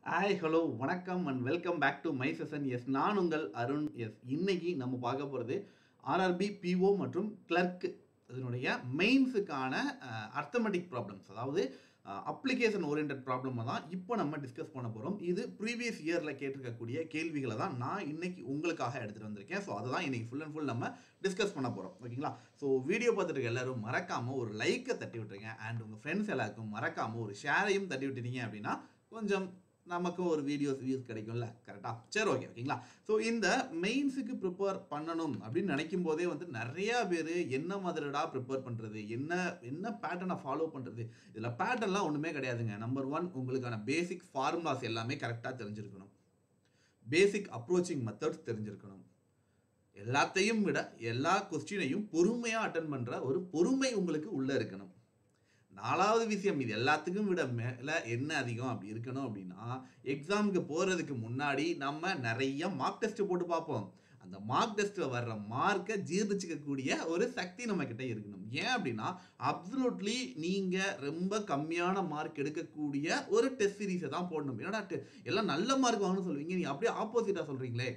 Hi hello வணக்கம் and welcome back to my session yes நான் உங்கள் அருண் எஸ் இன்னைக்கு நம்ம பார்க்க போகிறது ஆர்ஆர்பி பிஓ மற்றும் கிளர்க் இதனுடைய மெயின்ஸுக்கான அர்த்தமெட்டிக் ப்ராப்ளம்ஸ் அதாவது அப்ளிகேஷன் ஓரியன்ட் ப்ராப்ளமை தான் இப்போ நம்ம டிஸ்கஸ் பண்ண போகிறோம் இது ப்ரீவியஸ் இயரில் கேட்டிருக்கக்கூடிய கேள்விகளை தான் நான் இன்னைக்கு உங்களுக்காக எடுத்துகிட்டு வந்திருக்கேன் ஸோ அதை தான் இன்னைக்கு ஃபுல் அண்ட் ஃபுல் நம்ம டிஸ்கஸ் பண்ண போகிறோம் ஓகேங்களா ஸோ வீடியோ பார்த்துட்டு இருக்க எல்லாரும் மறக்காமல் ஒரு லைக்கை தட்டி விட்டுருங்க அண்ட் உங்கள் ஃப்ரெண்ட்ஸ் எல்லாருக்கும் மறக்காமல் ஒரு ஷேரையும் தட்டி விட்டுட்டீங்க அப்படின்னா கொஞ்சம் நமக்கும் ஒரு வீடியோஸ் வியூஸ் கிடைக்கும்ல கரெக்டாக சரி ஓகே ஓகேங்களா ஸோ இந்த மெயின்ஸுக்கு ப்ரிப்பேர் பண்ணணும் அப்படின்னு நினைக்கும் போதே வந்து நிறையா பேர் என்ன மாதிரிடா ப்ரிப்பேர் பண்ணுறது என்ன என்ன பேட்டர்னை ஃபாலோ பண்ணுறது இதில் பேட்டர்ன்லாம் ஒன்றுமே கிடையாதுங்க நம்பர் ஒன் உங்களுக்கான பேசிக் ஃபார்முலாஸ் எல்லாமே கரெக்டாக தெரிஞ்சிருக்கணும் பேசிக் அப்ரோச்சிங் மெத்தட்ஸ் தெரிஞ்சிருக்கணும் எல்லாத்தையும் விட எல்லா கொஸ்டினையும் பொறுமையாக அட்டன் பண்ணுற ஒரு பொறுமை உங்களுக்கு உள்ளே இருக்கணும் நாலாவது விஷயம் இது எல்லாத்துக்கும் விட மேலே என்ன அதிகம் அப்படி இருக்கணும் அப்படின்னா எக்ஸாமுக்கு போகிறதுக்கு முன்னாடி நம்ம நிறைய மார்க் டெஸ்ட் போட்டு பார்ப்போம் அந்த மார்க் டெஸ்ட்டில் வர்ற மார்க்கை ஜீர்ணிச்சிக்கக்கூடிய ஒரு சக்தி நம்ம கிட்ட இருக்கணும் ஏன் அப்படின்னா அப்சலூட்லி நீங்கள் ரொம்ப கம்மியான மார்க் எடுக்கக்கூடிய ஒரு டெஸ்ட் சீரீஸை தான் போடணும் என்னடா te- எல்லாம் நல்ல மார்க் வாங்கணும்னு சொல்லுவீங்க நீங்கள் அப்படியே ஆப்போசிட்டாக சொல்கிறீங்களே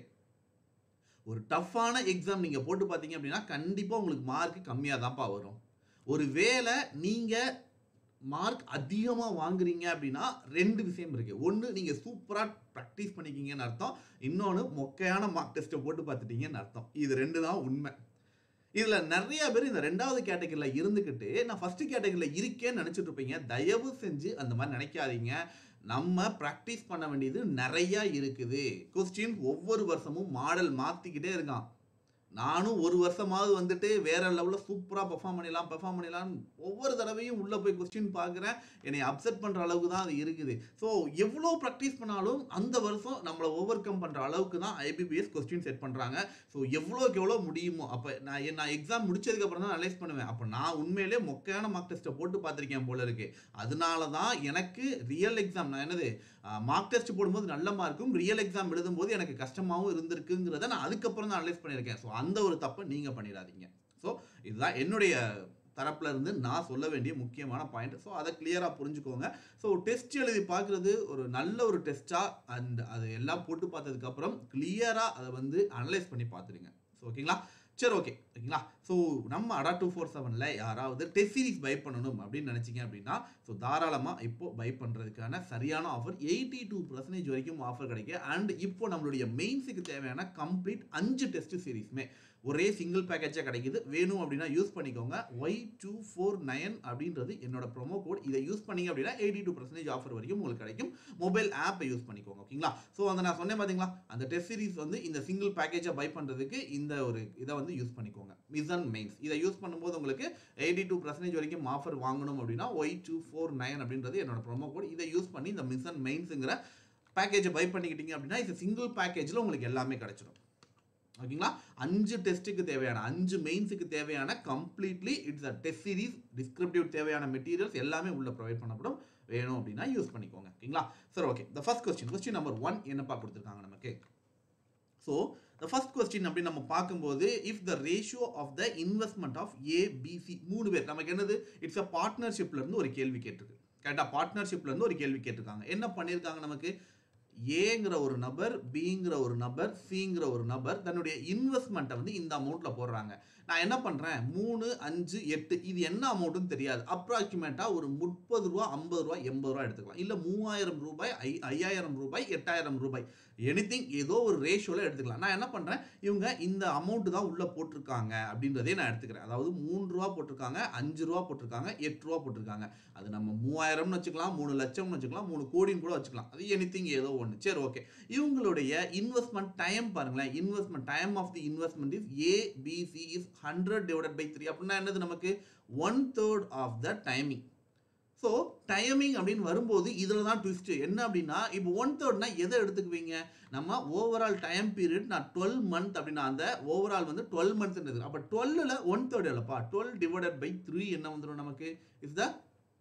ஒரு டஃப்பான எக்ஸாம் நீங்கள் போட்டு பார்த்தீங்க அப்படின்னா கண்டிப்பாக உங்களுக்கு மார்க் கம்மியாக தான்ப்பா வரும் ஒரு வேளை நீங்கள் மார்க் அதிகமாக வாங்குறீங்க அப்படின்னா ரெண்டு விஷயம் இருக்குது ஒன்று நீங்கள் சூப்பராக ப்ராக்டிஸ் பண்ணிக்கிங்கன்னு அர்த்தம் இன்னொன்று மொக்கையான மார்க் டெஸ்ட்டை போட்டு பார்த்துட்டீங்கன்னு அர்த்தம் இது ரெண்டு தான் உண்மை இதில் நிறைய பேர் இந்த ரெண்டாவது கேட்டகரியில் இருந்துக்கிட்டு நான் ஃபஸ்ட்டு கேட்டகரியில் இருக்கேன்னு நினச்சிட்டு இருப்பீங்க தயவு செஞ்சு அந்த மாதிரி நினைக்காதீங்க நம்ம ப்ராக்டிஸ் பண்ண வேண்டியது நிறையா இருக்குது கொஸ்டின் ஒவ்வொரு வருஷமும் மாடல் மாற்றிக்கிட்டே இருக்கான் நானும் ஒரு வருஷமாவது வந்துட்டு வேற லெவலில் சூப்பராக பெர்ஃபார்ம் பண்ணிடலாம் பெர்ஃபார்ம் பண்ணிடலாம் ஒவ்வொரு தடவையும் உள்ளே போய் கொஸ்டின் பார்க்குறேன் என்னை அப்செட் பண்ணுற அளவுக்கு தான் அது இருக்குது ஸோ எவ்வளோ ப்ராக்டிஸ் பண்ணாலும் அந்த வருஷம் நம்மளை ஓவர் கம் பண்ணுற அளவுக்கு தான் ஐபிபிஎஸ் கொஸ்டின் செட் பண்ணுறாங்க ஸோ எவ்வளோக்கு எவ்வளோ முடியுமோ அப்போ நான் என் நான் எக்ஸாம் முடிச்சதுக்கப்புறம் தான் அனலைஸ் பண்ணுவேன் அப்போ நான் உண்மையிலே மொக்கையான மார்க் டெஸ்ட்டை போட்டு பார்த்துருக்கேன் போல இருக்கு அதனால தான் எனக்கு ரியல் எக்ஸாம் நான் என்னது மார்க் டெஸ்ட் போடும்போது நல்ல மார்க்கும் ரியல் எக்ஸாம் எழுதும்போது எனக்கு கஷ்டமாகவும் இருந்திருக்குங்கிறத நான் அதுக்கப்புறம் தான் அனலைஸ் பண்ணியிருக்கேன் ஸோ அந்த ஒரு தப்பை நீங்கள் பண்ணிடாதீங்க ஸோ இதுதான் என்னுடைய தரப்புல இருந்து நான் சொல்ல வேண்டிய முக்கியமான பாயிண்ட் ஸோ அதை கிளியராக புரிஞ்சுக்கோங்க ஸோ டெஸ்ட் எழுதி பார்க்குறது ஒரு நல்ல ஒரு டெஸ்ட்டாக அண்ட் அது எல்லாம் போட்டு பார்த்ததுக்கப்புறம் கிளியராக அதை வந்து அனலைஸ் பண்ணி பார்த்துடுங்க ஸோ ஓகேங்களா சரி ஓகே ஓகேங்களா ஸோ நம்ம அடா டூ ஃபோர் செவனில் யாராவது டெஸ்ட் சீரிஸ் பை பண்ணணும் அப்படின்னு நினச்சிங்க அப்படின்னா ஸோ தாராளமாக இப்போ பை பண்ணுறதுக்கான சரியான ஆஃபர் எயிட்டி டூ பர்சன்டேஜ் வரைக்கும் ஆஃபர் கிடைக்கும் அண்ட் இப்போ நம்மளுடைய மெயின்ஸுக்கு தேவையான கம்ப்ளீட் அஞ்சு டெஸ்ட் சீரிஸுமே ஒரே சிங்கிள் பேக்கேஜாக கிடைக்குது வேணும் அப்படின்னா யூஸ் பண்ணிக்கோங்க ஒய் டூ ஃபோர் நைன் அப்படின்றது என்னோட ப்ரோமோ கோட் இதை யூஸ் பண்ணீங்க அப்படின்னா எயிட்டி டூ பர்சன்டேஜ் ஆஃபர் வரைக்கும் உங்களுக்கு கிடைக்கும் மொபைல் ஆப்பை யூஸ் பண்ணிக்கோங்க ஓகேங்களா ஸோ அந்த நான் சொன்னேன் பார்த்தீங்களா அந்த டெஸ்ட் சீரிஸ் வந்து இந்த சிங்கிள் பேக்கேஜை பை பண்ணுறதுக்கு இந்த ஒரு இதை வந்து யூஸ் பண்ணிக்கோங்க மிசன் மெயின்ஸ் இதை யூஸ் பண்ணும்போது உங்களுக்கு எயிட்டி டூ பர்சன்டேஜ் வரைக்கும் ஆஃபர் வாங்கணும் அப்படின்னா ஒய் டூ ஃபோர் நைன் அப்படின்றது என்னோட ப்ரோமோ கோட் இதை யூஸ் பண்ணி இந்த மிசன் மெயின்ஸுங்கிற பேக்கேஜை பை பண்ணிக்கிட்டீங்க அப்படின்னா இது சிங்கிள் பேக்கேஜில் உங்களுக்கு எல்லாமே கிடைச்சிடும் ஓகேங்களா அஞ்சு டெஸ்ட்டுக்கு தேவையான அஞ்சு மெயின்ஸுக்கு தேவையான completely it's a test series descriptive தேவையான மெட்டீரியல்ஸ் எல்லாமே உள்ள ப்ரொவைட் பண்ணப்படும் வேணும் அப்படின்னா யூஸ் பண்ணிக்கோங்க ஓகேங்களா சரி okay the first question question number one என்னப்பா கொடுத்துருக்காங்க நமக்கு ஸோ த ஃபர்ஸ்ட் கொஸ்டின் அப்படின்னு நம்ம பார்க்கும்போது if the ratio of the investment of ABC மூணு பேர் நமக்கு என்னது இட்ஸ் அ பார்ட்னர்ஷிப்ல இருந்து ஒரு கேள்வி கேட்டிருக்கு கரெக்டாக பார்ட்னர்ஷிப்ல இருந்து ஒரு கேள்வி கேட்டிருக்காங்க என்ன பண்ணியிருக்காங்க நமக்கு ஏங்கிற ஒரு நபர் பிங்கிற ஒரு நபர் சிங்கிற ஒரு நபர் தன்னுடைய இன்வெஸ்ட்மெண்ட்டை வந்து இந்த அமௌண்ட்டில் போடுறாங்க நான் என்ன பண்ணுறேன் மூணு அஞ்சு எட்டு இது என்ன அமௌண்ட்டுன்னு தெரியாது அப்ராக்சிமேட்டாக ஒரு முப்பது ரூபா ஐம்பது ரூபா எண்பது ரூபா எடுத்துக்கலாம் இல்லை மூவாயிரம் ரூபாய் ஐ ஐயாயிரம் ரூபாய் எட்டாயிரம் ரூபாய் எனிதிங் ஏதோ ஒரு ரேஷியோவில் எடுத்துக்கலாம் நான் என்ன பண்ணுறேன் இவங்க இந்த அமௌண்ட்டு தான் உள்ளே போட்டிருக்காங்க அப்படின்றதே நான் எடுத்துக்கிறேன் அதாவது மூணு ரூபா போட்டிருக்காங்க அஞ்சு ரூபா போட்டிருக்காங்க எட்டு ரூபா போட்டிருக்காங்க அது நம்ம மூவாயிரம்னு வச்சுக்கலாம் மூணு லட்சம்னு வச்சுக்கலாம் மூணு கோடின்னு கூட வச்சுக்கலாம் அது எனிதிங் ஏதோ ஒன்று சரி ஓகே இவங்களுடைய இன்வெஸ்ட்மெண்ட் டைம் பாருங்களேன் investment time of the investment is A BC is hundred divided by three அப்படின்னா என்னது நமக்கு one third of the timing so timing அப்படின்னு வரும்போது இதில் தான் ட்விஸ்ட் என்ன அப்படின்னா இப்போ ஒன் தேர்ட்னா எதை எடுத்துக்குவீங்க நம்ம ஓவரால் டைம் பீரியட் நான் டுவெல் மந்த் அப்படின்னா அந்த ஓவரால் வந்து டுவெல் மந்த்ன்றது அப்போ டுவெல்லில் ஒன் தேர்ட் இல்லைப்பா டுவெல் டிவைடட் பை த்ரீ என்ன வந்துடும் நமக்கு இஸ் த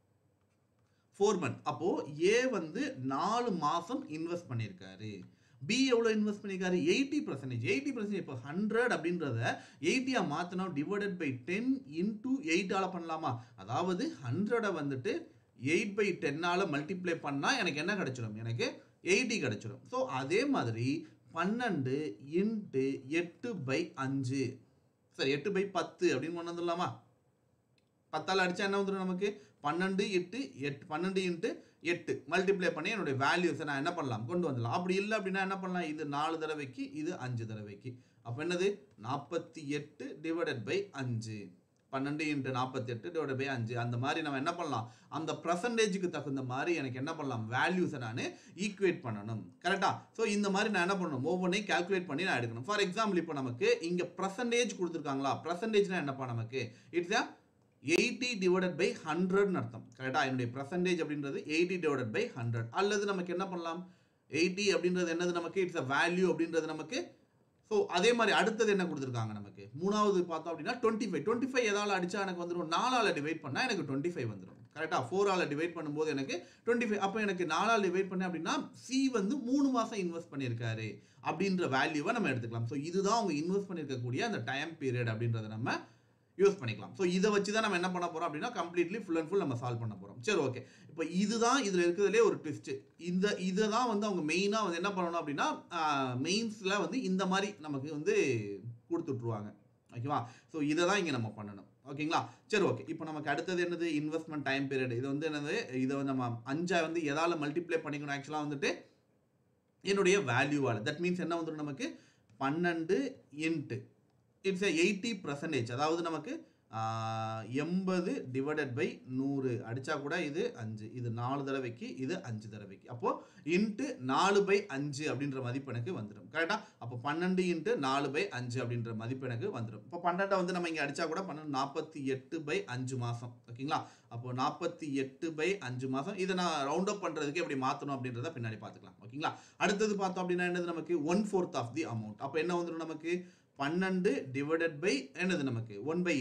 ஃபோர் மந்த் அப்போது ஏ வந்து நாலு மாதம் இன்வெஸ்ட் பண்ணியிருக்காரு பி எவ்வளோ இன்வெஸ்ட் பண்ணியிருக்காரு எயிட்டி பர்சன்டேஜ் எயிட்டி பர்சன்டேஜ் இப்போ ஹண்ட்ரட் அப்படின்றத எயிட்டியாக மாற்றினோம் டிவைடட் பை டென் இன்டூ எயிட்டால் பண்ணலாமா அதாவது ஹண்ட்ரடை வந்துட்டு எயிட் பை டென்னால் மல்டிப்ளை பண்ணால் எனக்கு என்ன கிடைச்சிடும் எனக்கு எயிட்டி கிடச்சிடும் ஸோ அதே மாதிரி பன்னெண்டு இன்ட்டு எட்டு பை அஞ்சு சரி எட்டு பை பத்து அப்படின்னு கொண்டு வந்துடலாமா பத்தால் அடித்தா என்ன வந்துடும் நமக்கு பன்னெண்டு எட்டு எட்டு பன்னெண்டு இன்ட்டு எட்டு மல்டிப்ளை பண்ணி என்னுடைய வேல்யூஸை நான் என்ன பண்ணலாம் கொண்டு வந்துடலாம் அப்படி இல்லை அப்படின்னா என்ன பண்ணலாம் இது நாலு தடவைக்கு இது அஞ்சு தடவைக்கு அப்போ என்னது நாற்பத்தி எட்டு டிவைடட் பை அஞ்சு பன்னெண்டு இன்ட்டு நாற்பத்தி எட்டு டிவைட் பை அஞ்சு அந்த மாதிரி நம்ம என்ன பண்ணலாம் அந்த பர்சன்டேஜுக்கு தகுந்த மாதிரி எனக்கு என்ன பண்ணலாம் வேல்யூஸை நான் ஈக்குவேட் பண்ணணும் கரெக்டா ஸோ இந்த மாதிரி நான் என்ன பண்ணணும் ஒவ்வொன்றையும் கால்குலேட் பண்ணி நான் எடுக்கணும் ஃபார் எக்ஸாம்பிள் இப்போ நமக்கு இங்கே பர்சன்டேஜ் கொடுத்துருக்காங்களா பர்சன்டேஜ்னா என்னப்பா நமக்கு it's a eighty divided by ஹண்ட்ரட்னு அர்த்தம் கரெக்டாக என்னுடைய பர்சன்டேஜ் அப்படின்றது எயிட்டி டிவைடட் பை ஹண்ட்ரட் அல்லது நமக்கு என்ன பண்ணலாம் எயிட்டி அப்படின்றது என்னது நமக்கு இட்ஸ் அ வேல்யூ அப்படின்றது நமக்கு ஸோ அதே மாதிரி அடுத்தது என்ன கொடுத்துருக்காங்க நமக்கு மூணாவது பார்த்தோம் அப்படின்னா டுவெண்ட்டி ஃபைவ் டுவெண்ட்டி ஃபைவ் எதால் அடிச்சா எனக்கு வந்துடும் நாலால் டிவைட் பண்ணால் எனக்கு டுவெண்ட்டி ஃபைவ் வந்துடும் கரெக்டாக ஃபோரால் டிவைட் பண்ணும்போது எனக்கு டுவெண்ட்டி ஃபைவ் அப்போ எனக்கு நாலால் டிவைட் பண்ணேன் அப்படின்னா சி வந்து மூணு மாதம் இன்வெஸ்ட் பண்ணியிருக்காரு அப்படின்ற வேல்யூவை நம்ம எடுத்துக்கலாம் ஸோ இதுதான் அவங்க இன்வெஸ்ட் பண்ணியிருக்கக்கூடிய அந்த டைம் பீரியட் அப்படின்றத நம்ம யூஸ் பண்ணிக்கலாம் ஸோ இதை வச்சு தான் நம்ம என்ன பண்ண போகிறோம் அப்படின்னா கம்ப்ளீட்லி ஃபுல் அண்ட் ஃபுல் நம்ம சால்வ் பண்ண போகிறோம் சரி ஓகே இப்போ இதுதான் இதில் இருக்கிறதுலே ஒரு ட்விஸ்ட்டு இந்த இதை தான் வந்து அவங்க மெயினாக வந்து என்ன பண்ணணும் அப்படின்னா மெயின்ஸில் வந்து இந்த மாதிரி நமக்கு வந்து கொடுத்துட்ருவாங்க ஓகேவா ஸோ இதை தான் இங்கே நம்ம பண்ணணும் ஓகேங்களா சரி ஓகே இப்போ நமக்கு அடுத்தது என்னது இன்வெஸ்ட்மெண்ட் டைம் பீரியட் இது வந்து என்னது இதை வந்து நம்ம அஞ்சா வந்து எதால் மல்டிப்ளை பண்ணிக்கணும் ஆக்சுவலாக வந்துட்டு என்னுடைய வேல்யூவால் தட் மீன்ஸ் என்ன வந்துடும் நமக்கு பன்னெண்டு into it's a eighty percentage அதாவது நமக்கு எண்பது டிவைடட் பை நூறு அடித்தா கூட இது அஞ்சு இது நாலு தடவைக்கு இது அஞ்சு தடவைக்கு அப்போது இன்ட்டு நாலு பை அஞ்சு அப்படின்ற மதிப்பு எனக்கு வந்துடும் கரெக்டாக அப்போ பன்னெண்டு இன்ட்டு நாலு பை அஞ்சு அப்படின்ற மதிப்பு எனக்கு வந்துடும் இப்போ பன்னெண்டை வந்து நம்ம இங்கே அடித்தா கூட பன்னெண்டு நாற்பத்தி எட்டு பை அஞ்சு மாதம் ஓகேங்களா அப்போ நாற்பத்தி எட்டு பை அஞ்சு மாதம் இதை நான் ரவுண்ட் அப் பண்ணுறதுக்கு எப்படி மாற்றணும் அப்படின்றத பின்னாடி பார்த்துக்கலாம் ஓகேங்களா அடுத்தது பார்த்தோம் அப்படின்னா என்னது நமக்கு one fourth of the amount அப்போ என்ன வந்துடும் நமக்கு பன்னெண்டு டிவைடட் பை என்னது நமக்கு ஒன் பை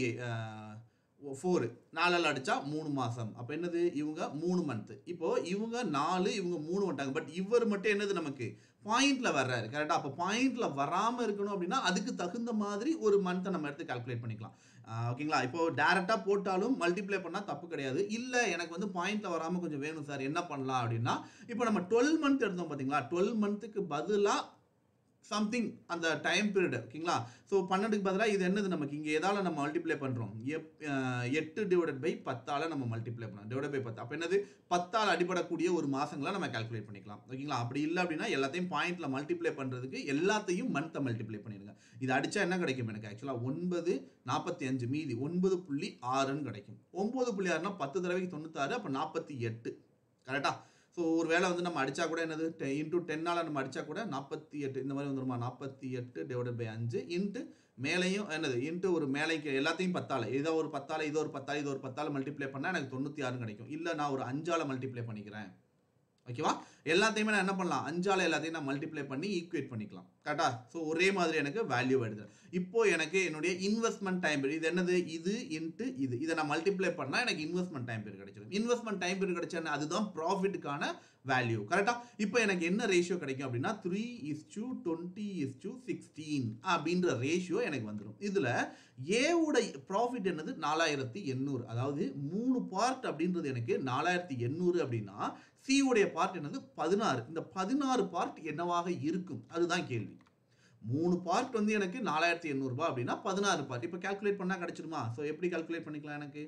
ஃபோரு நாலால் அடித்தா மூணு மாதம் அப்போ என்னது இவங்க மூணு மந்த்து இப்போது இவங்க நாலு இவங்க மூணு வந்துட்டாங்க பட் இவர் மட்டும் என்னது நமக்கு பாயிண்டில் வர்றாரு கரெக்டாக அப்போ பாயிண்டில் வராமல் இருக்கணும் அப்படின்னா அதுக்கு தகுந்த மாதிரி ஒரு மந்த்தை நம்ம எடுத்து கால்குலேட் பண்ணிக்கலாம் ஓகேங்களா இப்போ டேரெக்டாக போட்டாலும் மல்டிப்ளை பண்ணால் தப்பு கிடையாது இல்லை எனக்கு வந்து பாயிண்ட்டில் வராமல் கொஞ்சம் வேணும் சார் என்ன பண்ணலாம் அப்படின்னா இப்போ நம்ம டுவெல் மந்த் எடுத்தோம் பார்த்தீங்களா டுவெல் மந்த்துக்கு பதிலாக சம்திங் அந்த டைம் பீரியட் ஓகேங்களா ஸோ பன்னெண்டுக்கு பதிலாக இது என்னது நமக்கு இங்கே எதால் நம்ம மல்டிப்ளை பண்ணுறோம் எப் எட்டு டிவைடட் பை பத்தால் நம்ம மல்டிப்ளை பண்ணலாம் டிவைட் பை பத்து அப்போ என்னது பத்தால் அடிபடக்கூடிய ஒரு மாதங்களை நம்ம கால்குலேட் பண்ணிக்கலாம் ஓகேங்களா அப்படி இல்லை அப்படின்னா எல்லாத்தையும் பாயிண்ட்டில் மல்டிப்ளை பண்ணுறதுக்கு எல்லாத்தையும் மந்த்தை மல்டிப்ளை பண்ணிடுங்க இது அடித்தா என்ன கிடைக்கும் எனக்கு ஆக்சுவலாக ஒன்பது நாற்பத்தி அஞ்சு மீதி ஒன்பது புள்ளி ஆறுன்னு கிடைக்கும் ஒம்பது புள்ளி ஆறுனா பத்து தடவைக்கு தொண்ணூத்தாறு அப்போ நாற்பத்தி எட்டு கரெக்டாக ஸோ ஒரு வேளை வந்து நம்ம அடித்தா கூட என்னது இன்ட்டு டென்னால் நம்ம அடித்தா கூட நாற்பத்தி எட்டு இந்த மாதிரி வந்துருமா நாற்பத்தி எட்டு டிவைடட் பை அஞ்சு இன்ட்டு மேலையும் என்னது இன்ட்டு ஒரு மேலைக்கு எல்லாத்தையும் பத்தால் இதோ ஒரு பத்தால் இதோ ஒரு பத்தால் இதோ ஒரு பத்தால் மல்டிப்ளை பண்ணால் எனக்கு தொண்ணூற்றி ஆறு கிடைக்கும் இல்லை நான் ஒரு அஞ்சால் மல்டிப்ளை பண்ணிக்கிறேன் ஓகேவா எல்லாத்தையுமே நான் என்ன பண்ணலாம் அஞ்சால எல்லாத்தையும் நான் மல்டிப்ளை பண்ணி ஈக்குவேட் பண்ணிக்கலாம் கரெக்டா ஸோ ஒரே மாதிரி எனக்கு வேல்யூ எடுத்து இப்போ எனக்கு என்னுடைய இன்வெஸ்ட்மெண்ட் டைம் பீரியட் இது என்னது இது இன்ட்டு இது இதை நான் மல்டிப்ளை பண்ணால் எனக்கு இன்வெஸ்ட்மெண்ட் டைம் பீரியட் கிடைச்சிடும் இன்வெஸ்ட்மெண்ட் டைம் பீரியட் கிடைச்சா அதுதான் ப்ராஃபிட்டுக்கான வேல்யூ கரெக்டா இப்போ எனக்கு என்ன ரேஷியோ கிடைக்கும் அப்படின்னா three is to twenty is to sixteen அப்படின்ற ரேஷியோ எனக்கு வந்துடும் இதில் ஏவோட ப்ராஃபிட் என்னது நாலாயிரத்தி எண்ணூறு அதாவது மூணு பார்ட் அப்படின்றது எனக்கு நாலாயிரத்தி எண்ணூறு அப்படின்னா சி உடைய பார்ட் என்னது பதினாறு இந்த பதினாறு பார்ட் என்னவாக இருக்கும் அதுதான் கேள்வி மூணு பார்ட் வந்து எனக்கு நாலாயிரத்தி எண்ணூறுபா அப்படின்னா பதினாறு பார்ட் இப்போ கால்குலேட் பண்ணால் கிடைச்சிருமா ஸோ எப்படி கால்குலேட் பண்ணிக்கலாம் எனக்கு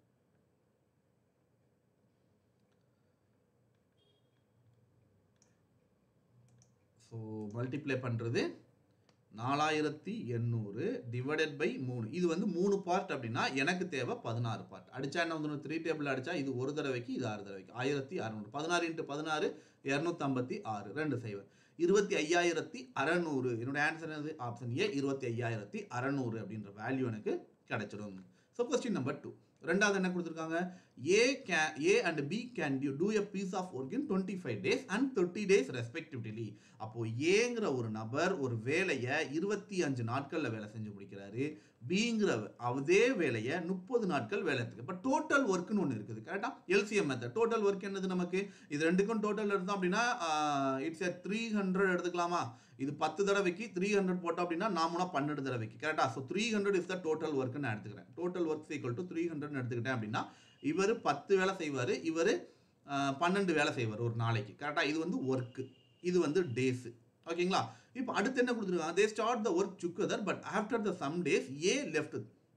ஸோ மல்டிப்ளை பண்ணுறது நாலாயிரத்தி எண்ணூறு டிவைடட் பை மூணு இது வந்து மூணு பார்ட் அப்படின்னா எனக்கு தேவை பதினாறு பார்ட் அடிச்சா என்ன வந்துடும் த்ரீ டேபிள் அடிச்சா இது ஒரு தடவைக்கு இது ஆறு தடவைக்கு ஆயிரத்தி அறநூறு பதினாறு இன்ட்டு பதினாறு இரநூத்தம்பத்தி ஆறு ரெண்டு சைவர் இருபத்தி ஐயாயிரத்தி அறநூறு என்னோட ஆன்சர் என்னது ஆப்ஷன் ஏ இருபத்தி ஐயாயிரத்தி அறநூறு அப்படின்ற வேல்யூ எனக்கு கிடைச்சிடும் ஸோ கொஸ்டின் நம்பர் டூ ரெண்டாவது என்ன கொடுத்துருக்காங்க A K A and B can you do a piece of work in twenty five days and thirty days respectively அப்போ ஏங்கிற ஒரு நபர் ஒரு வேலையை இருபத்தி அஞ்சு நாட்களில் வேலை செஞ்சு முடிக்கிறாரு பிங்கிற அதே வேலையை முப்பது நாட்கள் வேலை இருக்கு இப்போ டோட்டல் ஒர்க்குன்னு ஒன்று இருக்குது கரெக்டாக எல்சிஎம் மெத்தட் டோட்டல் ஒர்க் என்னது நமக்கு இது ரெண்டுக்கும் டோட்டல் எடுத்தோம் அப்படின்னா இட்ஸ் எ த்ரீ ஹண்ட்ரட் எடுத்துக்கலாமா இது பத்து தடவைக்கு த்ரீ ஹண்ட்ரட் போட்டோம் அப்படின்னா நாமனா பன்னெண்டு தடவைக்கு கரெக்டாக so three hundred is the total work நான் எடுத்துக்கிறேன் total work equal to three hundred எடுத்துக்கிட்டேன் அப்படின்னா இவர் பத்து வேலை செய்வார் இவர் பன்னெண்டு வேலை செய்வார் ஒரு நாளைக்கு கரெக்டாக இது வந்து ஒர்க்கு இது வந்து டேஸ் ஓகேங்களா இப்போ அடுத்து என்ன கொடுத்துருக்காங்க they start the work together but after the some days A left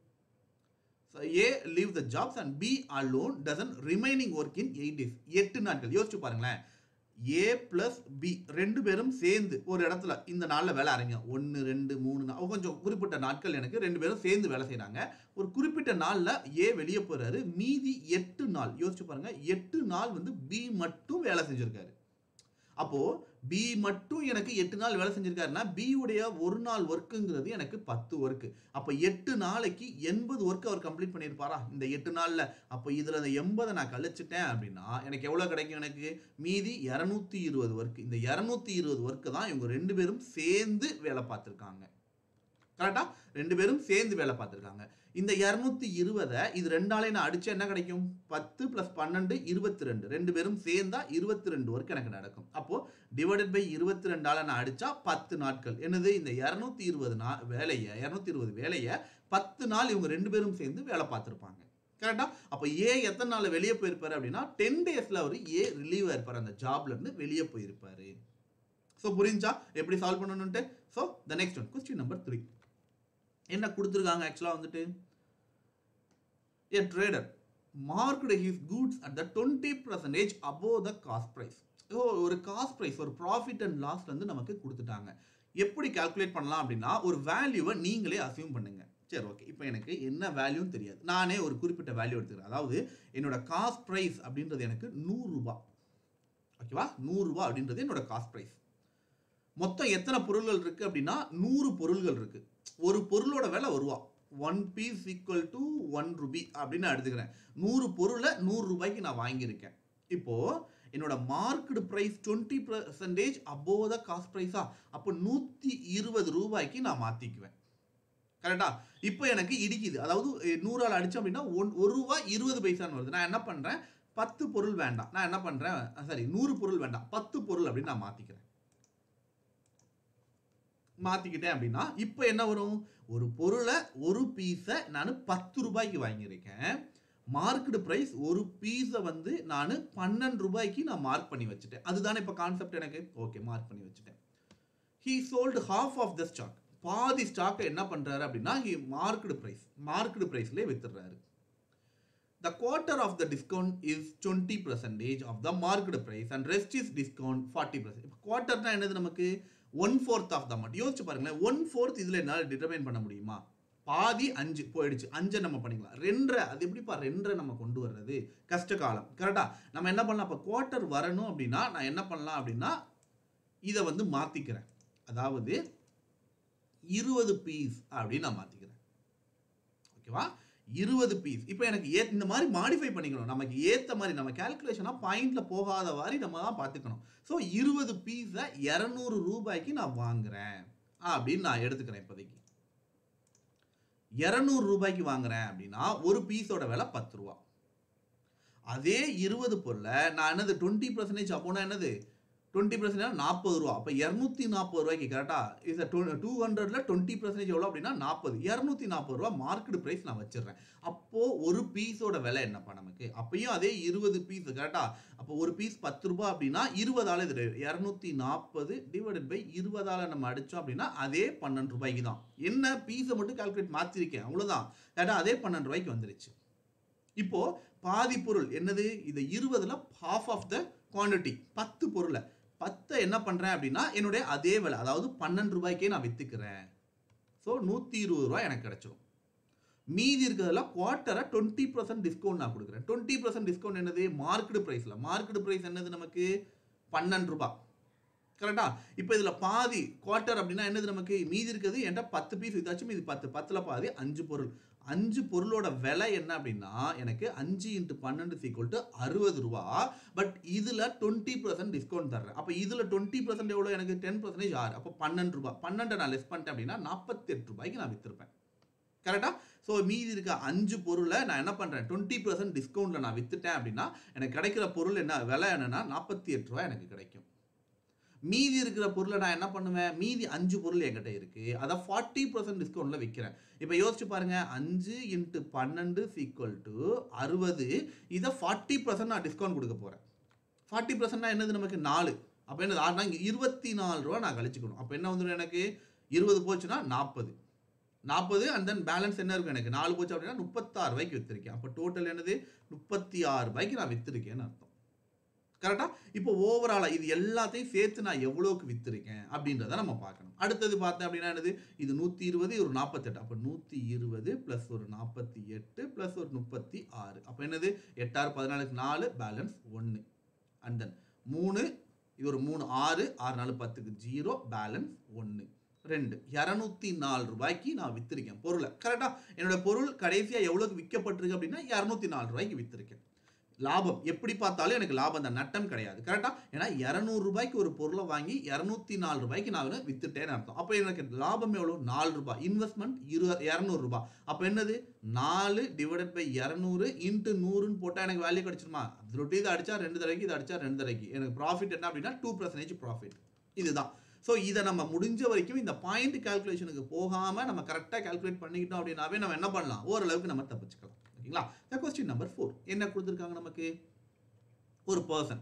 A leave the jobs and B alone does remaining work in eight days எட்டு நாட்கள் யோசிச்சு பாருங்களேன் ஏ பிளஸ் பி ரெண்டு பேரும் சேர்ந்து ஒரு இடத்துல இந்த நாளில் வேலை ஆரம்பிங்க ஒன்று ரெண்டு மூணு நாள் கொஞ்சம் குறிப்பிட்ட நாட்கள் எனக்கு ரெண்டு பேரும் சேர்ந்து வேலை செய்கிறாங்க ஒரு குறிப்பிட்ட நாளில் ஏ வெளியே போகிறாரு மீதி எட்டு நாள் யோசிச்சு பாருங்க எட்டு நாள் வந்து பி மட்டும் வேலை செஞ்சுருக்காரு அப்போ பி மட்டும் எனக்கு எட்டு நாள் வேலை செஞ்சிருக்காருன்னா பி உடைய ஒரு நாள் ஒர்க்குங்கிறது எனக்கு பத்து ஒர்க்கு அப்போ எட்டு நாளைக்கு எண்பது ஒர்க் அவர் கம்ப்ளீட் பண்ணியிருப்பாரா இந்த எட்டு நாளில் அப்போ இதில் அந்த எண்பதை நான் கழிச்சிட்டேன் அப்படின்னா எனக்கு எவ்வளோ கிடைக்கும் எனக்கு மீதி இரநூத்தி இருபது ஒர்க் இந்த இரநூத்தி இருபது ஒர்க்கு தான் இவங்க ரெண்டு பேரும் சேர்ந்து வேலை பார்த்துருக்காங்க கரெக்டா ரெண்டு பேரும் சேர்ந்து வேலை பார்த்துருக்காங்க இந்த இரநூத்தி இருபதை இது ரெண்டாலே நான் அடிச்சா என்ன கிடைக்கும் பத்து ப்ளஸ் பன்னெண்டு இருபத்தி ரெண்டு ரெண்டு பேரும் சேர்ந்தா இருபத்தி ரெண்டு ஒர்க் எனக்கு நடக்கும் அப்போ டிவைடட் பை இருபத்தி ரெண்டால நான் அடிச்சா பத்து நாட்கள் என்னது இந்த இரநூத்தி இருபது நா வேலையை இரநூத்தி இருபது வேலையை பத்து நாள் இவங்க ரெண்டு பேரும் சேர்ந்து வேலை பார்த்துருப்பாங்க கரெக்டா அப்போ ஏ எத்தனை நாள் வெளியே போயிருப்பாரு அப்படின்னா டென் டேஸ்ல அவர் ஏ ரிலீவ் ஆயிருப்பார் அந்த ஜாப்ல இருந்து வெளியே போயிருப்பாரு ஸோ புரிஞ்சா எப்படி சால்வ் பண்ணணும்ட்டு so the next one question number three என்ன கொடுத்துருக்காங்க ஆக்சுவலாக வந்துட்டு a trader marked his goods at the 20 percentage above the cost price so ஒரு காஸ்ட் ப்ரைஸ் ஒரு ப்ராஃபிட் அண்ட் லாஸ் வந்து நமக்கு கொடுத்துட்டாங்க எப்படி கால்குலேட் பண்ணலாம் அப்படின்னா ஒரு வேல்யூவை நீங்களே அசியூம் பண்ணுங்க சரி ஓகே இப்போ எனக்கு என்ன வேல்யூன்னு தெரியாது நானே ஒரு குறிப்பிட்ட வேல்யூ எடுத்துக்கிறேன் அதாவது என்னோட காஸ்ட் ப்ரைஸ் அப்படின்றது எனக்கு நூறுரூபா ஓகேவா நூறுரூபா அப்படின்றது என்னோட காஸ்ட் ப்ரைஸ் மொத்தம் எத்தனை பொருள்கள் இருக்குது அப்படின்னா நூறு பொருள்கள் இருக்குது ஒரு பொருளோட விலை ஒரு ரூபா one piece equal to one rupee அப்படின்னு நான் எடுத்துக்கிறேன் நூறு பொருளை நூறு ரூபாய்க்கு நான் வாங்கியிருக்கேன் இப்போ என்னோட market price twenty percentage above the cost ப்ரைஸா அப்போ நூற்றி இருபது ரூபாய்க்கு நான் மாற்றிக்குவேன் கரெக்டா இப்போ எனக்கு இடிக்குது அதாவது அஹ், நூறால் அடித்தோம் அப்படின்னா ஒன் ஒரு ரூபா இருபது பைசான்னு வருது நான் என்ன பண்ணுறேன் பத்து பொருள் வேண்டாம் நான் என்ன பண்ணுறேன் சாரி நூறு பொருள் வேண்டாம் பத்து பொருள் அப்படின்னு நான் மாற்றிக்கிறேன் மாற்றிக்கிட்டேன் அப்படின்னா இப்போ என்ன வரும் ஒரு பொருளை ஒரு பீஸை நான் பத்து ரூபாய்க்கு வாங்கியிருக்கேன் மார்க்கெட் ப்ரைஸ் ஒரு பீஸை வந்து நான் பன்னெண்டு ரூபாய்க்கு நான் மார்க் பண்ணி வச்சுட்டேன் அதுதானே இப்போ கான்செப்ட் எனக்கு ஓகே மார்க் பண்ணி வச்சுட்டேன் he sold half of the stock பாதி ஸ்டாக்கை என்ன பண்ணுறாரு அப்படின்னா ஹி மார்க்கெட் ப்ரைஸ் மார்க்கெட் ப்ரைஸ்லேயே வித்துடுறாரு The quarter of the discount is 20 percentage of the market price and rest is discount 40 percent. இப்போ குவார்டர்னா என்னது நமக்கு one fourth of the amount யோசிச்சு பாருங்களேன் ஒன் ஃபோர்த் இதில் என்னால் டிட்டர்மைன் பண்ண முடியுமா பாதி அஞ்சு போயிடுச்சு அஞ்சை நம்ம பண்ணிக்கலாம் ரெண்டரை அது எப்படிப்பா ரெண்டரை நம்ம கொண்டு வர்றது கஷ்ட காலம் கரெக்டா நம்ம என்ன பண்ணலாம் அப்போ குவார்ட்டர் வரணும் அப்படின்னா நான் என்ன பண்ணலாம் அப்படின்னா இதை வந்து மாற்றிக்கிறேன் அதாவது இருபது பீஸ் அப்படின்னு நான் மாற்றிக்கிறேன் ஓகேவா இருபது பீஸ் இப்போ எனக்கு ஏ இந்த மாதிரி மாடிஃபை பண்ணிக்கணும் நமக்கு ஏற்ற மாதிரி நம்ம கேல்குலேஷனாக பாயிண்டில் போகாத மாதிரி நம்ம தான் பார்த்துக்கணும் ஸோ இருபது பீஸை இரநூறு ரூபாய்க்கு நான் வாங்குறேன் அப்படின்னு நான் எடுத்துக்கிறேன் இப்போதைக்கு இரநூறு ரூபாய்க்கு வாங்குறேன் அப்படின்னா ஒரு பீஸோட விலை பத்து ரூபா அதே இருபது பொருளை நான் என்னது டுவெண்ட்டி பர்சன்டேஜ் அப்போனா என்னது டுவெண்ட்டி பர்சன்டேஜ் நாற்பது ரூபா அப்போ இரநூத்தி நாற்பது ரூபாய்க்கு கரெக்டாக இஸ் டூ ஹண்ட்ரட்ல டுவெண்ட்டி பர்சன்டேஜ் எவ்வளோ அப்படின்னா நாற்பது இரநூத்தி நாற்பது ரூபா மார்க்கெட் ப்ரைஸ் நான் வச்சிடுறேன் அப்போது ஒரு பீஸோட விலை என்னப்பா நமக்கு அப்பயும் அதே இருபது பீஸ் கரெக்டாக அப்போ ஒரு பீஸ் பத்து ரூபா அப்படின்னா இருபதால இது இரநூத்தி நாற்பது டிவைடட் பை இருபதால நம்ம அடித்தோம் அப்படின்னா அதே பன்னெண்டு ரூபாய்க்கு தான் என்ன பீஸை மட்டும் கால்குலேட் மாற்றிருக்கேன் அவ்வளோதான் கரெக்டாக அதே பன்னெண்டு ரூபாய்க்கு வந்துருச்சு இப்போ பாதி பொருள் என்னது இது இருபதுல half ஆஃப் த குவாண்டிட்டி பத்து பொருளை பத்தை என்ன பண்ணுறேன் அப்படின்னா என்னுடைய அதே விலை அதாவது பன்னெண்டு ரூபாய்க்கே நான் விற்றுக்கிறேன் ஸோ நூற்றி இருபது ரூபாய் எனக்கு கிடைச்சிரும் மீதி இருக்கிறதுல குவார்ட்டரை டுவெண்ட்டி பர்சன்ட் டிஸ்கவுண்ட் நான் கொடுக்குறேன் டுவெண்ட்டி பர்சன்ட் டிஸ்கவுண்ட் என்னது மார்க்கெட் ப்ரைஸில் மார்க்கெட் ப்ரைஸ் என்னது நமக்கு பன்னெண்டு ரூபாய் கரெக்டா இப்போ இதில் பாதி குவார்ட்டர் அப்படின்னா என்னது நமக்கு மீதி இருக்கிறது என்கிட்ட பத்து பீஸ் இதாச்சும் இது பத்து பத்தில் பாதி அஞ்சு பொருள் அஞ்சு பொருளோட விலை என்ன அப்படின்னா எனக்கு அஞ்சு இன்ட்டு பன்னெண்டு சீக்குவல் டு அறுபது ரூபா பட் இதில் டுவெண்ட்டி பர்சன்ட் டிஸ்கவுண்ட் தர்றேன் அப்போ இதில் டுவெண்ட்டி பர்சன்ட் எவ்வளோ எனக்கு டென் பர்சன்டேஜ் ஆறு அப்போ பன்னெண்டு ரூபா பன்னெண்டை நான் லெஸ் பண்ணிட்டேன் அப்படின்னா நாற்பத்தெட்டு ரூபாய்க்கு நான் விற்றுருப்பேன் கரெக்டா ஸோ மீதி இருக்க அஞ்சு பொருளை நான் என்ன பண்ணுறேன் டுவெண்ட்டி பர்சன்ட் டிஸ்கவுண்ட்டில் நான் விற்றுட்டேன் அப்படின்னா எனக்கு கிடைக்கிற பொருள் என்ன விலை என்னன்னா நாற்பத்தி எட்டு ரூபாய் எனக்கு கிடைக்கும் மீதி இருக்கிற பொருளை நான் என்ன பண்ணுவேன் மீதி அஞ்சு பொருள் என்கிட்ட இருக்கு அதை ஃபார்ட்டி பர்சன்ட் டிஸ்கவுண்ட்ல விற்கிறேன் இப்போ யோசிச்சு பாருங்க அஞ்சு இன்ட்டு பன்னெண்டு சீக்குவல் டு அறுபது இதை ஃபார்ட்டி பர்சன்ட் நான் டிஸ்கவுண்ட் கொடுக்க போறேன் ஃபார்ட்டி பர்சன்ட்னா என்னது நமக்கு நாலு அப்போ என்ன ஆறுனா இங்கே இருபத்தி நாலு ரூபா நான் கழிச்சுக்கணும் அப்போ என்ன வந்துடும் எனக்கு இருபது போச்சுன்னா நாற்பது நாற்பது அண்ட் தென் பேலன்ஸ் என்ன இருக்கும் எனக்கு நாலு போச்சு அப்படின்னா முப்பத்தாறு ரூபாய்க்கு விற்றுருக்கேன் அப்போ டோட்டல் என்னது முப்பத்தி ஆறு ரூபாய்க்கு நான் விற்றுருக்கேன்னு அர்த்தம் கரெக்டா இப்போ ஓவராலாக இது எல்லாத்தையும் சேர்த்து நான் எவ்வளோக்கு விற்றுருக்கேன் அப்படின்றத நம்ம பார்க்கணும் அடுத்தது பார்த்தேன் அப்படின்னா என்னது இது நூற்றி இருபது ஒரு நாற்பத்தெட்டு அப்போ நூற்றி இருபது ப்ளஸ் ஒரு நாற்பத்தி எட்டு ப்ளஸ் ஒரு முப்பத்தி ஆறு அப்போ என்னது எட்டாறு பதினாலுக்கு நாலு பேலன்ஸ் ஒன்று அண்ட் தென் மூணு இது ஒரு மூணு ஆறு ஆறு நாலு பத்துக்கு ஜீரோ பேலன்ஸ் ஒன்று ரெண்டு இரநூத்தி நாலு ரூபாய்க்கு நான் வித்திருக்கேன் பொருளை கரெக்டா என்னோட பொருள் கடைசியாக எவ்வளோக்கு விற்கப்பட்டிருக்கு அப்படின்னா இரநூத்தி நாலு ரூபாய்க்கு வித்திருக்கேன் லாபம் எப்படி பார்த்தாலும் எனக்கு லாபம் தான் நட்டம் கிடையாது கரெக்டா ஏன்னா இரநூறு ரூபாய்க்கு ஒரு பொருளை வாங்கி இரநூத்தி நாலு ரூபாய்க்கு நான் வந்து வித்துட்டேன்னு அர்த்தம் அப்போ எனக்கு லாபம் எவ்வளோ நாலு ரூபாய் இன்வெஸ்ட்மெண்ட் இரு இரநூறு ரூபாய் அப்போ என்னது நாலு டிவைடட் பை இரநூறு இன்ட்டு நூறுன்னு போட்டால் எனக்கு வேல்யூ கிடைச்சிருமா ரொட்டி இதை அடிச்சா ரெண்டு தடவைக்கு இதை அடிச்சா ரெண்டு தடவைக்கு எனக்கு ப்ராஃபிட் என்ன அப்படின்னா டூ பர்சன்டேஜ் ப்ராஃபிட் இதுதான் ஸோ இதை நம்ம முடிஞ்ச வரைக்கும் இந்த பாயிண்ட் கால்குலேஷனுக்கு போகாமல் நம்ம கரெக்டாக கால்குலேட் பண்ணிக்கிட்டோம் அப்படின்னாவே நம்ம என்ன பண்ணலாம் ஓரளவுக்கு நம்ம தப்பிச்சுக்கலாம் ஓகேங்களா கொஸ்டின் நம்பர் ஃபோர் என்ன கொடுத்துருக்காங்க நமக்கு ஒரு பர்சன்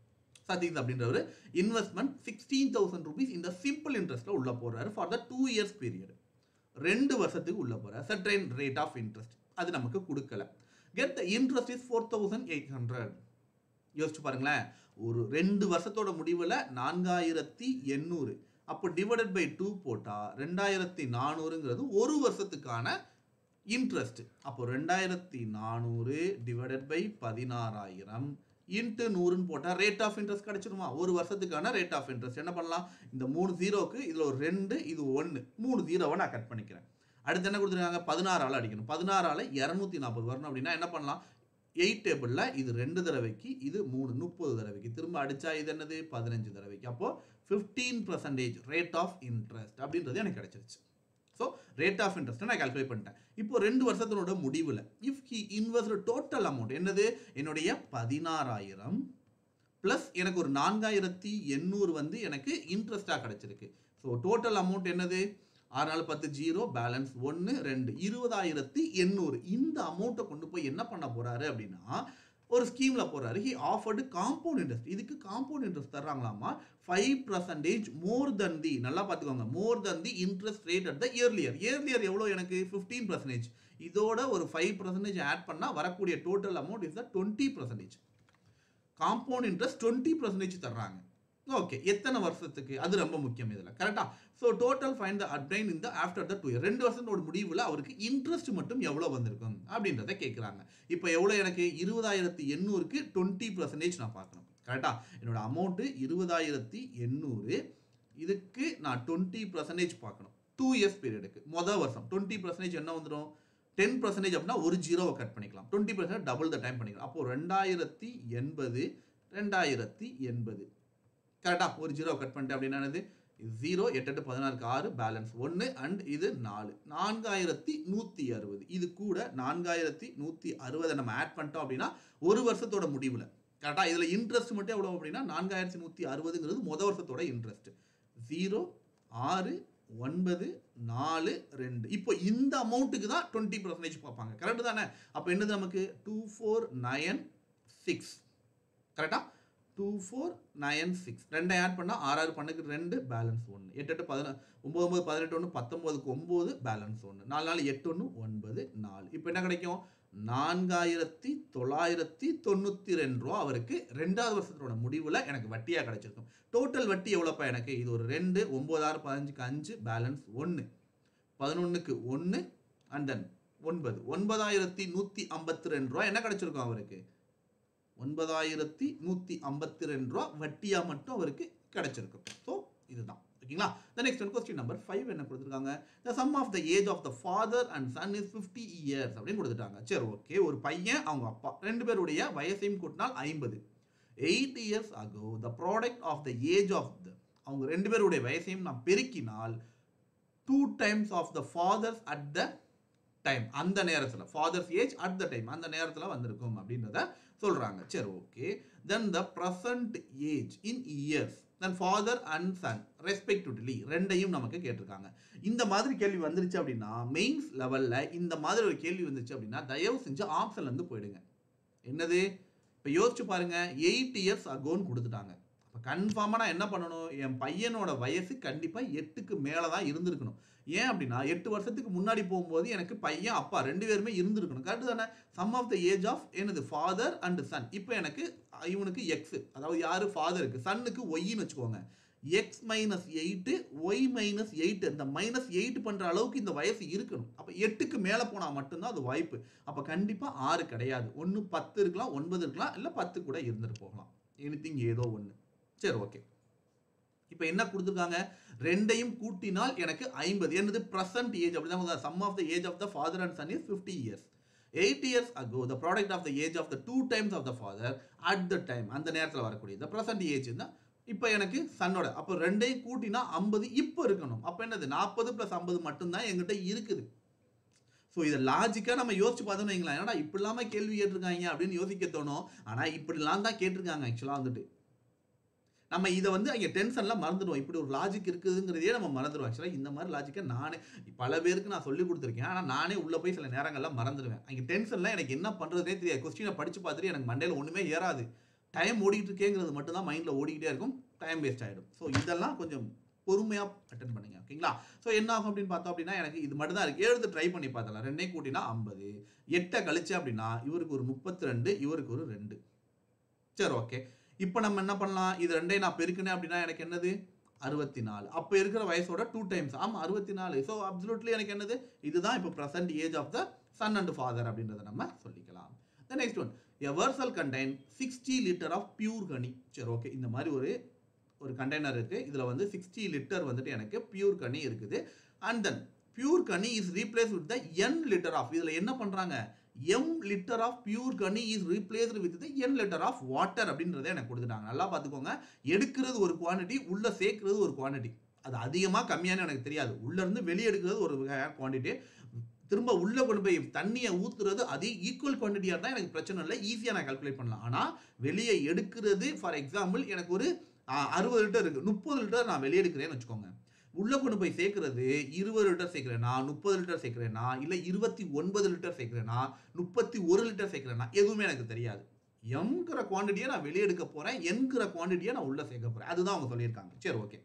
சதீஷ் அப்படின்றவர் இன்வெஸ்ட்மெண்ட் சிக்ஸ்டீன் தௌசண்ட் ருபீஸ் இந்த சிம்பிள் இன்ட்ரெஸ்ட்டில் உள்ள போறாரு for the two years period ரெண்டு வருஷத்துக்கு உள்ள போறாரு சர்டைன் ரேட் ஆஃப் இன்ட்ரெஸ்ட் அது நமக்கு கொடுக்கல get the interest is four thousand eight hundred யோசிச்சு பாருங்களேன் ஒரு ரெண்டு வருஷத்தோட முடிவில் நான்காயிரத்தி எண்ணூறு அப்போ டிவைடட் பை டூ போட்டால் ரெண்டாயிரத்தி நானூறுங்கிறது ஒரு வருஷத்துக்கான இன்ட்ரெஸ்ட் அப்போ ரெண்டாயிரத்தி நானூறு டிவைடட் பை பதினாறாயிரம் இன்ட்டு நூறுன்னு போட்டால் ரேட் ஆஃப் இன்ட்ரெஸ்ட் கிடைச்சிருமா ஒரு வருஷத்துக்கான ரேட் ஆஃப் இன்ட்ரெஸ்ட் என்ன பண்ணலாம் இந்த மூணு ஜீரோக்கு இதில் ஒரு ரெண்டு இது ஒன்று மூணு ஜீரோவை நான் கட் பண்ணிக்கிறேன் அடுத்து என்ன கொடுத்துருக்காங்க பதினாறு ஆள் அடிக்கணும் பதினாறு ஆள் இரநூத்தி நாற்பது வரணும் அப்படின்னா என்ன பண்ணலாம் எயிட் டேபிளில் இது ரெண்டு தடவைக்கு இது மூணு முப்பது தடவைக்கு திரும்ப அடித்தா இது என்னது பதினஞ்சு தடவைக்கு அப்போது fifteen percentage rate of interest அப்படின்றது எனக்கு கிடைச்சிருச்சு ஸோ ரேட் ஆஃப் இன்ட்ரெஸ்ட்டை நான் கால்குலேட் பண்ணிட்டேன் இப்போ ரெண்டு வருஷத்தினோட முடிவில் if he invest total amount என்னது என்னுடைய பதினாறாயிரம் ப்ளஸ் எனக்கு ஒரு நான்காயிரத்தி எண்ணூறு வந்து எனக்கு இன்ட்ரெஸ்ட்டாக கிடைச்சிருக்கு ஸோ டோட்டல் அமௌண்ட் என்னது ஆறு நாலு பத்து ஜீரோ பேலன்ஸ் ஒன்று ரெண்டு இருபதாயிரத்தி எண்ணூறு இந்த அமௌண்ட்டை கொண்டு போய் என்ன பண்ண போறாரு அப்படின்னா ஒரு ஸ்கீம்ல போறாரு ஹி ஆஃபர்டு காம்பவுண்ட் இன்ட்ரெஸ்ட் இதுக்கு காம்பவுண்ட் இன்ட்ரெஸ்ட் தர்றாங்களாமா five percentage more than the நல்லா பார்த்துக்கோங்க more than the interest rate at the earlier earlier எவ்வளோ எனக்கு ஃபிஃப்டீன் பர்சன்டேஜ் இதோட ஒரு ஃபைவ் பர்சன்டேஜ் ஆட் பண்ணால் வரக்கூடிய total amount is the twenty percentage compound interest twenty percentage தர்றாங்க ஓகே எத்தனை வருஷத்துக்கு அது ரொம்ப முக்கியம் இதில் கரெக்டா so total find the obtain இந்த ஆஃப்டர் த டூ இயர் ரெண்டு வருஷத்தோட முடிவில் அவருக்கு இன்ட்ரெஸ்ட் மட்டும் எவ்வளோ வந்திருக்கும் அப்படின்றத கேட்குறாங்க இப்போ எவ்வளோ எனக்கு இருபதாயிரத்தி எண்ணூறுக்கு டுவெண்ட்டி பர்சன்டேஜ் நான் பார்க்கணும் கரெக்டா என்னோட அமௌண்ட்டு இருபதாயிரத்தி எண்ணூறு இதுக்கு நான் டுவெண்ட்டி பர்சன்டேஜ் பார்க்கணும் டூ இயர்ஸ் பீரியடுக்கு மொதல் வருஷம் டுவெண்ட்டி பர்சன்டேஜ் என்ன வந்துடும் டென் பர்சன்டேஜ் அப்படின்னா ஒரு ஜீரோவை கட் பண்ணிக்கலாம் twenty percent double the time பண்ணிக்கலாம் அப்போ ரெண்டாயிரத்தி எண்பது ரெண்டாயிரத்தி எண்பது கரெக்டாக ஒரு ஜீரோ கட் பண்ணிட்டேன் அப்படின்னா என்னது ஜீரோ எட்டு எட்டு பதினாறுக்கு ஆறு பேலன்ஸ் ஒன்று அண்ட் இது நாலு நான்காயிரத்தி நூற்றி அறுபது இது கூட நான்காயிரத்தி நூற்றி அறுபதை நம்ம ஆட் பண்ணிட்டோம் அப்படின்னா ஒரு வருஷத்தோட முடிவில் கரெக்டாக இதில் இன்ட்ரெஸ்ட் மட்டும் எவ்வளோ அப்படின்னா நான்காயிரத்தி நூற்றி அறுபதுங்கிறது முத வருஷத்தோட இன்ட்ரெஸ்ட் ஜீரோ ஆறு ஒன்பது நாலு ரெண்டு இப்போ இந்த அமௌண்ட்டுக்கு தான் டுவெண்ட்டி பர்சன்டேஜ் பார்ப்பாங்க கரெக்டு தானே அப்போ என்னது நமக்கு டூ ஃபோர் நயன் சிக்ஸ் கரெக்டாக டூ ஃபோர் நயன் சிக்ஸ் ரெண்டை ஆட் பண்ணால் ஆறாறு பண்ணுக்கு ரெண்டு பேலன்ஸ் ஒன்று எட்டு எட்டு பதினா ஒம்பது ஒம்பது பதினெட்டு ஒன்று பத்தொம்போதுக்கு ஒம்பது பேலன்ஸ் ஒன்று நாலு நாலு எட்டு ஒன்று ஒன்பது நாலு இப்போ என்ன கிடைக்கும் நான்காயிரத்தி தொள்ளாயிரத்தி தொண்ணூற்றி ரெண்டு ரூபா அவருக்கு ரெண்டாவது வருஷத்தோட முடிவில் எனக்கு வட்டியாக கிடைச்சிருக்கும் டோட்டல் வட்டி எவ்வளோப்பா எனக்கு இது ஒரு ரெண்டு ஒம்பதாறு பதினஞ்சுக்கு அஞ்சு பேலன்ஸ் ஒன்று பதினொன்றுக்கு ஒன்று அண்ட் தென் ஒன்பது ஒன்பதாயிரத்தி நூற்றி ஐம்பத்தி ரெண்டு ரூபா என்ன கிடைச்சிருக்கும் அவருக்கு ஒன்பதாயிரத்தி நூற்றி ஐம்பத்தி ரெண்டு ரூபா வட்டியாக மட்டும் அவருக்கு கிடைச்சிருக்கும் ஸோ இதுதான் ஓகேங்களா the next one question number five என்ன கொடுத்துருக்காங்க the sum of the age of the father and son is fifty years அப்படின்னு கொடுத்துட்டாங்க சரி ஓகே ஒரு பையன் அவங்க அப்பா ரெண்டு பேருடைய வயசையும் கூட்டினால் ஐம்பது eight years ago the product of the age of the அவங்க ரெண்டு பேருடைய வயசையும் நான் பெருக்கினால் two times of the father's at the time அந்த நேரத்தில் father's age at the time அந்த நேரத்தில் வந்திருக்கும் அப்படின்றத சொல்கிறாங்க சரி okay then the present age in years then father and son respectively ரெண்டையும் நமக்கு கேட்டிருக்காங்க இந்த மாதிரி கேள்வி வந்துருச்சு அப்படின்னா மெயின்ஸ் லெவலில் இந்த மாதிரி ஒரு கேள்வி வந்துச்சு அப்படின்னா தயவு செஞ்சு ஆப்ஷன்லேருந்து போயிடுங்க என்னது இப்போ யோசிச்சு பாருங்க எயிட் இயர்ஸ் அகோன்னு கொடுத்துட்டாங்க அப்போ இப்போ கன்ஃபார்மாக நான் என்ன பண்ணணும் என் பையனோட வயசு கண்டிப்பாக எட்டுக்கு மேலே தான் இருந்திருக்கணும் ஏன் அப்படின்னா எட்டு வருஷத்துக்கு முன்னாடி போகும்போது எனக்கு பையன் அப்பா ரெண்டு பேருமே இருந்திருக்கணும் கரெக்டு தானே sum of the age of எனது ஃபாதர் அண்ட் சன் இப்போ எனக்கு இவனுக்கு எக்ஸ் அதாவது யார் ஃபாதருக்கு சன்னுக்கு ஒய்ன்னு வச்சுக்கோங்க X minus eight Y minus eight இந்த மைனஸ் எயிட் பண்ணுற அளவுக்கு இந்த வயசு இருக்கணும் அப்போ எட்டுக்கு மேலே போனால் மட்டும்தான் அது வாய்ப்பு அப்போ கண்டிப்பாக ஆறு கிடையாது ஒன்று பத்து இருக்கலாம் ஒன்பது இருக்கலாம் இல்லை பத்து கூட இருந்துட்டு போகலாம் எனிதிங் ஏதோ ஒன்று சரி ஓகே இப்போ என்ன கொடுத்துருக்காங்க ரெண்டையும் கூட்டினால் எனக்கு ஐம்பது என்னது ப்ரெசன்ட் ஏஜ் அப்படிதான் sum of the age of the father and son is fifty years eight years ago the product of the age of the two times of the father at the time அந்த நேரத்தில் வரக்கூடிய த present age தான் இப்போ எனக்கு சன்னோட அப்போ ரெண்டையும் கூட்டினா ஐம்பது இப்போ இருக்கணும் அப்போ என்னது நாற்பது ப்ளஸ் ஐம்பது மட்டும்தான் எங்கிட்ட இருக்குது ஸோ இதை லாஜிக்காக நம்ம யோசிச்சு பார்த்தோம்னு வைங்களேன் ஏன்னா இப்படி இல்லாமல் கேள்வி கேட்டிருக்காங்க அப்படின்னு யோசிக்க தோணும் ஆனால் இப்படிலாம் தான் கேட்டிருக்காங்க ஆக்சுவலாக வந்துட்டு நம்ம இதை வந்து அங்கே டென்ஷன்லாம் மறந்துடுவோம் இப்படி ஒரு லாஜிக் இருக்குதுங்கிறதே நம்ம மறந்துடுவோம் ஆக்சுவலாக இந்த மாதிரி லாஜிக்கை நானே பல பேருக்கு நான் சொல்லி கொடுத்துருக்கேன் ஆனால் நானே உள்ளே போய் சில நேரங்கள்லாம் மறந்துடுவேன் அங்கே டென்ஷன்லாம் எனக்கு என்ன பண்ணுறதே தெரியாது கொஸ்டினை படித்து பார்த்துட்டு எனக்கு மண்டையில் ஒன்றுமே ஏறாது டைம் ஓடிட்டு இருக்கேங்கிறது மட்டும் தான் மைண்டில் ஓடிக்கிட்டே இருக்கும் டைம் வேஸ்ட் ஆகிடும் ஸோ இதெல்லாம் கொஞ்சம் பொறுமையாக அட்டன் பண்ணுங்க ஓகேங்களா ஸோ என்ன ஆகும் அப்படின்னு பார்த்தோம் அப்படின்னா எனக்கு இது மட்டும் தான் இருக்குது எழுது ட்ரை பண்ணி பார்த்தலாம் ரெண்டையும் கூட்டினா ஐம்பது எட்டை கழிச்சு அப்படின்னா இவருக்கு ஒரு முப்பத்தி ரெண்டு இவருக்கு ஒரு ரெண்டு சரி ஓகே இப்போ நம்ம என்ன பண்ணலாம் இது ரெண்டையும் நான் பெருக்கினேன் அப்படின்னா எனக்கு என்னது அறுபத்தி நாலு அப்போ இருக்கிற வயசோட டூ டைம்ஸ் ஆமாம் அறுபத்தி நாலு ஸோ அப்சல்யூட்லி எனக்கு என்னது இதுதான் இப்போ present age of the son and father அப்படின்றத நம்ம சொல்லிக்கலாம் the next one a vessel contain sixty litre of pure honey சரி ஓகே இந்த மாதிரி ஒரு ஒரு கண்டெய்னர் இருக்குது இதில் வந்து சிக்ஸ்டி லிட்டர் வந்துட்டு எனக்கு பியூர் கனி இருக்குது and then pure honey is replace with the N litre of இதில் என்ன பண்ணுறாங்க M litre of pure honey is replaced with the N litre of water அப்படின்றத எனக்கு கொடுத்துட்டாங்க நல்லா பார்த்துக்கோங்க எடுக்கிறது ஒரு குவான்டிட்டி உள்ளே சேர்க்கறது ஒரு குவான்டிட்டி அது அதிகமாக கம்மியான எனக்கு தெரியாது உள்ளேருந்து வெளியே எடுக்கிறது ஒரு குவான்டிட்டி திரும்ப உள்ளே கொண்டு போய் தண்ணியை ஊற்றுறது அதே ஈக்குவல் குவான்டிட்டியாக இருந்தால் எனக்கு பிரச்சனை இல்லை ஈஸியாக நான் கால்குலேட் பண்ணலாம் ஆனால் வெளியே எடுக்கிறது ஃபார் எக்ஸாம்பிள் எனக்கு ஒரு அறுபது லிட்டர் இருக்குது முப்பது லிட்டர் நான் வெளியே எடுக்கிறேன்னு வச்சுக்கோங்க உள்ளே கொண்டு போய் சேர்க்கறது இருபது லிட்டர் சேர்க்குறேனா முப்பது லிட்டர் சேர்க்குறேனா இல்லை இருபத்தி ஒன்பது லிட்டர் சேர்க்குறேனா முப்பத்தி ஒரு லிட்டர் சேர்க்குறேனா எதுவுமே எனக்கு தெரியாது எம்ங்கிற குவான்டிட்டியை நான் வெளியே எடுக்க போகிறேன் என்கிற குவான்டிட்டியை நான் உள்ளே சேர்க்க போகிறேன் அதுதான் அவங்க சொல்லியிருக்காங்க சரி ஓகே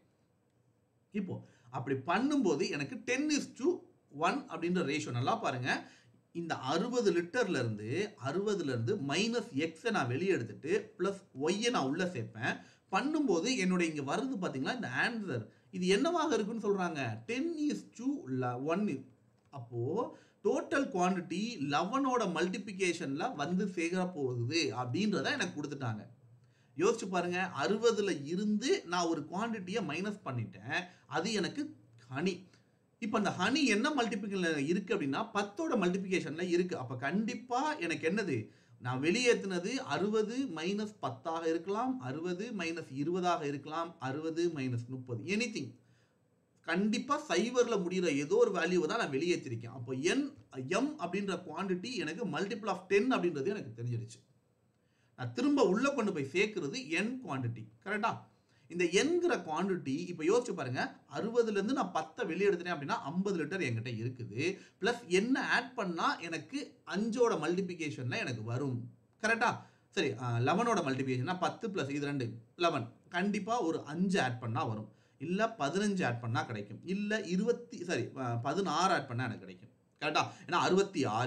இப்போ அப்படி பண்ணும்போது எனக்கு டென் இஸ் டு ஒன் அப்படின்ற ரேஷியோ நல்லா பாருங்க இந்த அறுபது லிட்டர்ல இருந்து அறுபதுல இருந்து மைனஸ் எக்ஸை நான் வெளியே எடுத்துட்டு பிளஸ் ஒய்யை நான் உள்ள சேர்ப்பேன் பண்ணும்போது என்னுடைய இங்க வருது பாத்தீங்களா இந்த ஆன்சர் இது என்னவாக இருக்குன்னு சொல்றாங்க டென் இஸ் டூ ஒன் அப்போ டோட்டல் குவான்டிட்டி லெவனோட மல்டிபிகேஷன்ல வந்து சேர போகுது அப்படின்றத எனக்கு கொடுத்துட்டாங்க யோசிச்சு பாருங்க அறுபதுல இருந்து நான் ஒரு குவான்டிட்டியை மைனஸ் பண்ணிட்டேன் அது எனக்கு ஹனி இப்போ அந்த ஹனி என்ன மல்டிபிகேஷன்ல இருக்கு அப்படின்னா பத்தோட மல்டிபிகேஷன்ல இருக்கு அப்ப கண்டிப்பா எனக்கு என்னது நான் வெளியேற்றினது அறுபது மைனஸ் பத்தாக இருக்கலாம் அறுபது மைனஸ் இருபதாக இருக்கலாம் அறுபது மைனஸ் முப்பது எனி திங் கண்டிப்பாக சைவரில் முடிகிற ஏதோ ஒரு வேல்யூவை தான் நான் வெளியேற்றிருக்கேன் அப்போ என் எம் அப்படின்ற குவான்டிட்டி எனக்கு மல்டிபிள் ஆஃப் டென் அப்படின்றது எனக்கு தெரிஞ்சிருச்சு நான் திரும்ப உள்ளே கொண்டு போய் சேர்க்கறது என் குவான்டிட்டி கரெக்டா இந்த என்கிற குவான்டிட்டி இப்போ யோசிச்சு பாருங்க அறுபதுலேருந்து நான் பத்தை வெளியே எடுத்துட்டேன் அப்படின்னா ஐம்பது லிட்டர் என்கிட்ட இருக்குது ப்ளஸ் என்ன ஆட் பண்ணால் எனக்கு அஞ்சோட மல்டிபிகேஷனில் எனக்கு வரும் கரெக்டா சரி லெவனோட மல்டிபிகேஷன்னா பத்து ப்ளஸ் இது ரெண்டு லெவன் கண்டிப்பாக ஒரு அஞ்சு ஆட் பண்ணால் வரும் இல்லை பதினஞ்சு ஆட் பண்ணால் கிடைக்கும் இல்லை இருபத்தி சாரி பதினாறு ஆட் பண்ணால் எனக்கு கிடைக்கும் கரெக்டா ஏன்னா அறுபத்தி ஆறு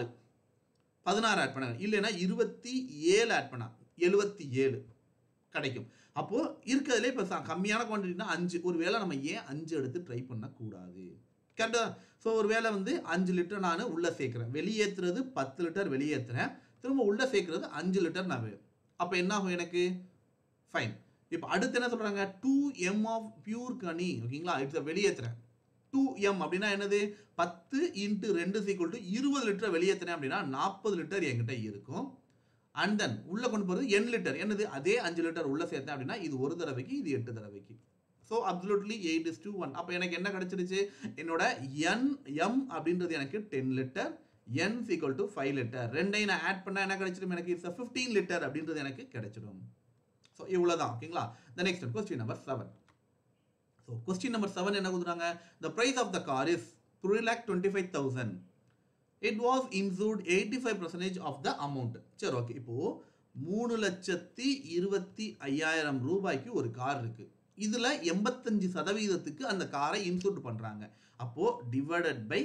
பதினாறு ஆட் பண்ண இல்லைன்னா இருபத்தி ஏழு ஆட் பண்ணா எழுபத்தி ஏழு கிடைக்கும் அப்போது இருக்கிறதுலே இப்போ கம்மியான குவான்டிட்டினா அஞ்சு ஒரு வேளை நம்ம ஏன் அஞ்சு எடுத்து ட்ரை பண்ணக்கூடாது கரெக்டா ஸோ ஒரு வேளை வந்து அஞ்சு லிட்டர் நான் உள்ளே சேர்க்குறேன் வெளியேற்றுறது பத்து லிட்டர் வெளியேற்றுறேன் திரும்ப உள்ளே சேர்க்குறது அஞ்சு லிட்டர் நான் அப்போ என்ன ஆகும் எனக்கு ஃபைன் இப்போ அடுத்து என்ன சொல்கிறாங்க டூ எம் ஆஃப் பியூர் கனி ஓகேங்களா இட்ஸ் வெளியேற்றுறேன் டூ எம் அப்படின்னா என்னது பத்து இன்ட்டு ரெண்டு சீக்குவல் டு இருபது லிட்டர் வெளியேற்றினேன் அப்படின்னா நாற்பது லிட்டர் என்கிட்ட இருக்கும் அண்ட் தென் உள்ளே கொண்டு போகிறது என் லிட்டர் என்னது அதே அஞ்சு லிட்டர் உள்ளே சேர்த்தேன் அப்படின்னா இது ஒரு தடவைக்கு இது எட்டு தடவைக்கு so absolutely eight is to one அப்போ எனக்கு என்ன கிடைச்சிருச்சு என்னோட என் எம் அப்படின்றது எனக்கு ten litre N equal to five litre ரெண்டையும் நான் ஆட் பண்ணால் என்ன கிடைச்சிடும் எனக்கு இட்ஸ் ஃபிஃப்டீன் லிட்டர் அப்படின்றது எனக்கு கிடைச்சிடும் ஸோ இவ்வளோ தான் ஓகேங்களா the next question number seven so question number seven என்ன கொடுக்குறாங்க the price of the car is three lakh twenty five thousand it was insured eighty five percentage of the amount சரி okay இப்போது மூணு லட்சத்தி இருபத்தி ஐயாயிரம் ரூபாய்க்கு ஒரு கார் இருக்கு இதுல எண்பத்தஞ்சு சதவீதத்துக்கு அந்த காரை இன்சூர் பண்றாங்க அப்போ டிவைடட் பை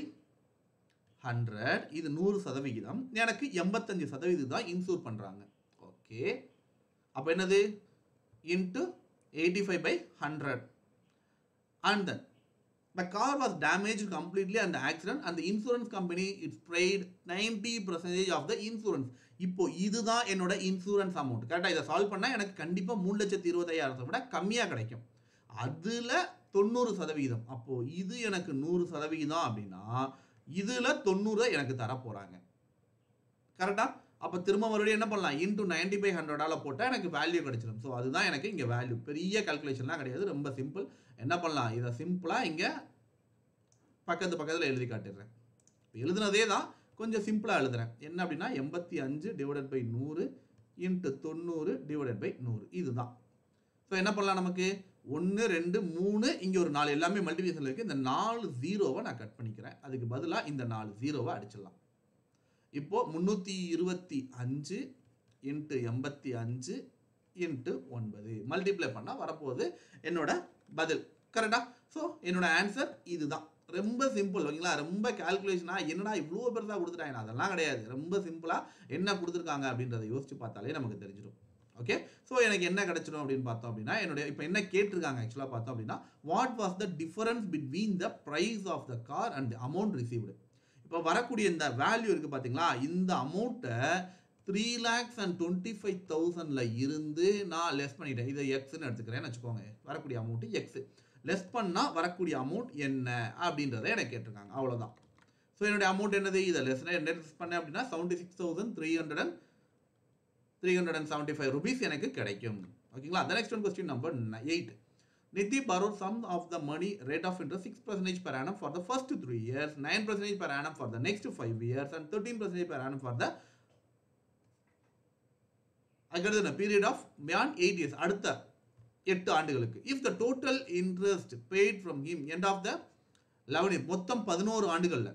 ஹண்ட்ரட் இது நூறு சதவிகிதம் எனக்கு எண்பத்தஞ்சு சதவீதம் தான் இன்சூர் பண்றாங்க ஓகே அப்போ என்னது into eighty five by hundred and then the car was damaged completely and the accident and the insurance company it's paid 90 percentage of the insurance இப்போ இதுதான் என்னோட இன்சூரன்ஸ் அமௌண்ட் கரெக்டாக இதை சால்வ் பண்ணால் எனக்கு கண்டிப்பாக மூணு லட்சத்தி இருபத்தையாயிரத்தை விட கம்மியாக கிடைக்கும் அதில் தொண்ணூறு சதவீதம் அப்போது இது எனக்கு நூறு சதவிகிதம் அப்படின்னா இதில் தொண்ணூறை எனக்கு தர போகிறாங்க கரெக்டாக அப்போ திரும்ப மறுபடியும் என்ன பண்ணலாம் இன்டூ நைன்டி பை ஹண்ட்ரடால் போட்டால் எனக்கு வேல்யூ கிடைச்சிடும் ஸோ அதுதான் எனக்கு இங்கே வேல்யூ பெரிய கால்குலேஷன்லாம் கிடையாது ரொம்ப சிம்பிள் என்ன பண்ணலாம் இதை சிம்பிளாக இங்கே பக்கத்து பக்கத்தில் எழுதி காட்டிடுறேன் இப்போ எழுதுனதே தான் கொஞ்சம் சிம்பிளாக எழுதுறேன் என்ன அப்படின்னா எண்பத்தி அஞ்சு டிவைடட் பை நூறு இன்ட்டு தொண்ணூறு டிவைடட் பை நூறு இதுதான் ஸோ என்ன பண்ணலாம் நமக்கு ஒன்று ரெண்டு மூணு இங்கே ஒரு நாலு எல்லாமே மல்டிபிகேஷனில் இருக்குது இந்த நாலு ஜீரோவை நான் கட் பண்ணிக்கிறேன் அதுக்கு பதிலாக இந்த நாலு ஜீரோவை அடிச்சிடலாம் இப்போ முந்நூற்றி இருபத்தி அஞ்சு இன்ட்டு எண்பத்தி அஞ்சு இன்ட்டு ஒன்பது மல்டிப்ளை பண்ணால் வரப்போகுது என்னோட பதில் கரெக்டா ஸோ என்னோட ஆன்சர் இதுதான் ரொம்ப சிம்பிள் ஓகேங்களா ரொம்ப கால்குலேஷனா என்னடா இவ்வளோ பெருசாக கொடுத்துட்டாங்க அதெல்லாம் கிடையாது ரொம்ப சிம்பிளாக என்ன கொடுத்துருக்காங்க அப்படின்றத யோசிச்சு பார்த்தாலே நமக்கு தெரிஞ்சிடும் ஓகே ஸோ எனக்கு என்ன கிடைச்சிடும் அப்படின்னு பார்த்தோம் அப்படின்னா என்னுடைய இப்போ என்ன கேட்டிருக்காங்க ஆக்சுவலாக பார்த்தோம் அப்படின்னா what was the difference between the price of the car and amount received இப்போ வரக்கூடிய இந்த வேல்யூ இருக்குது பார்த்தீங்களா இந்த அமௌண்ட்டை three lakhs and twenty five தௌசண்டில் இருந்து நான் லெஸ் பண்ணிட்டேன் இதை எக்ஸ்ன்னு எடுத்துக்கிறேன்னு வச்சுக்கோங்க வரக்கூடிய அமௌண்ட்டு எக்ஸ் லெஸ் பண்ணால் வரக்கூடிய அமௌண்ட் என்ன அப்படின்றத எனக்கு கேட்டிருக்காங்க அவ்வளோதான் ஸோ என்னுடைய அமௌண்ட் என்னது இதை லெஸ் லெஸ் பண்ணேன் அப்படின்னா seventy six thousand three hundred and three hundred and seventy five rupees எனக்கு கிடைக்கும் ஓகேங்களா அந்த next one question number eight Nidhi borrowed some of the money rate of interest 6 percentage per annum for the first three years, 9 percentage per annum for the next five years, and 13 percentage per annum for the அடுத்த period of beyond eight years அடுத்த எட்டு ஆண்டுகளுக்கு if the total interest paid from him end of the eleven year மொத்தம் பதினோரு ஆண்டுகளில்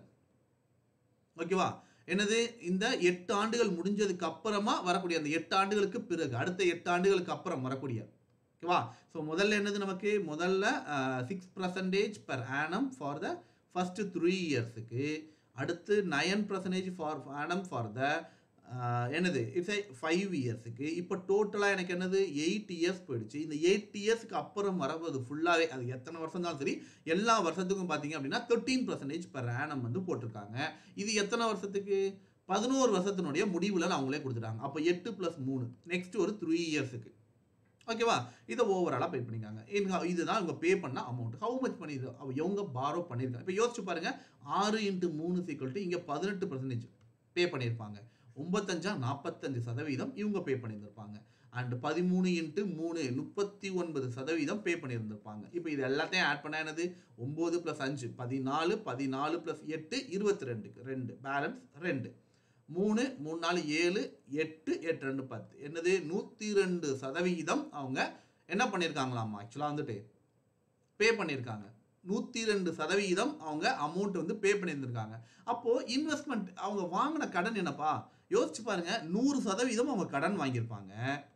ஓகேவா என்னது இந்த எட்டு ஆண்டுகள் முடிஞ்சதுக்கு அப்புறமா வரக்கூடிய அந்த எட்டு ஆண்டுகளுக்கு பிறகு அடுத்த எட்டு ஆண்டுகளுக்கு அப்புறம் வரக்கூடிய ஓகேவா ஸோ முதல்ல என்னது நமக்கு முதல்ல six percentage per annum for the first three இயர்ஸுக்கு அடுத்து nine percentage for annum for the என்னது இட்ஸ் ஐ ஃபைவ் இயர்ஸுக்கு இப்போ டோட்டலாக எனக்கு என்னது எயிட் இயர்ஸ் போயிடுச்சு இந்த எயிட் இயர்ஸ்க்கு அப்புறம் வரவது ஃபுல்லாகவே அது எத்தனை வருஷம் தான் சரி எல்லா வருஷத்துக்கும் பார்த்தீங்க அப்படின்னா தேர்ட்டீன் பர்சன்டேஜ் பர் ஆனம் வந்து போட்டிருக்காங்க இது எத்தனை வருஷத்துக்கு பதினோரு வருஷத்தினுடைய முடிவில் அவங்களே கொடுத்துட்டாங்க அப்போ எட்டு ப்ளஸ் மூணு நெக்ஸ்ட் ஒரு த்ரீ இயர்ஸுக்கு ஓகேவா இதை ஓவராலாக பே பண்ணிக்காங்க இன்க இதுதான் இவங்க பே பண்ண அமௌண்ட் ஹவு மச் பண்ணி இது அவ எவங்க பாரோ பண்ணியிருக்காங்க இப்போ யோசிச்சு பாருங்க ஆறு இன்ட்டு மூணு சீக்வல் டு இங்கே பதினெட்டு பர்சன்டேஜ் பே பண்ணியிருப்பாங்க ஒன்பத்தஞ்சா நாற்பத்தஞ்சு சதவீதம் இவங்க பே பண்ணியிருந்திருப்பாங்க அண்ட் பதிமூணு இன்ட்டு மூணு முப்பத்தி ஒன்பது சதவீதம் பே பண்ணியிருந்திருப்பாங்க இப்போ இது எல்லாத்தையும் ஆட் பண்ண என்னது ஒம்பது ப்ளஸ் அஞ்சு பதினாலு பதினாலு ப்ளஸ் எட்டு இருபத்தி ரெண்டுக்கு ரெண்டு பேலன்ஸ் ரெண்டு மூணு மூணு நாலு ஏழு எட்டு எட்டு ரெண்டு பத்து என்னது நூற்றி ரெண்டு சதவிகிதம் அவங்க என்ன பண்ணியிருக்காங்களாமா ஆக்சுவலாக வந்துட்டு பே பண்ணியிருக்காங்க நூற்றி ரெண்டு சதவிகிதம் அவங்க அமௌண்ட் வந்து பே பண்ணியிருந்திருக்காங்க அப்போது இன்வெஸ்ட்மெண்ட் அவங்க வாங்கின கடன் என்னப்பா யோசிச்சு பாருங்க நூறு சதவீதம் அவங்க கடன் வாங்கியிருப்பாங்க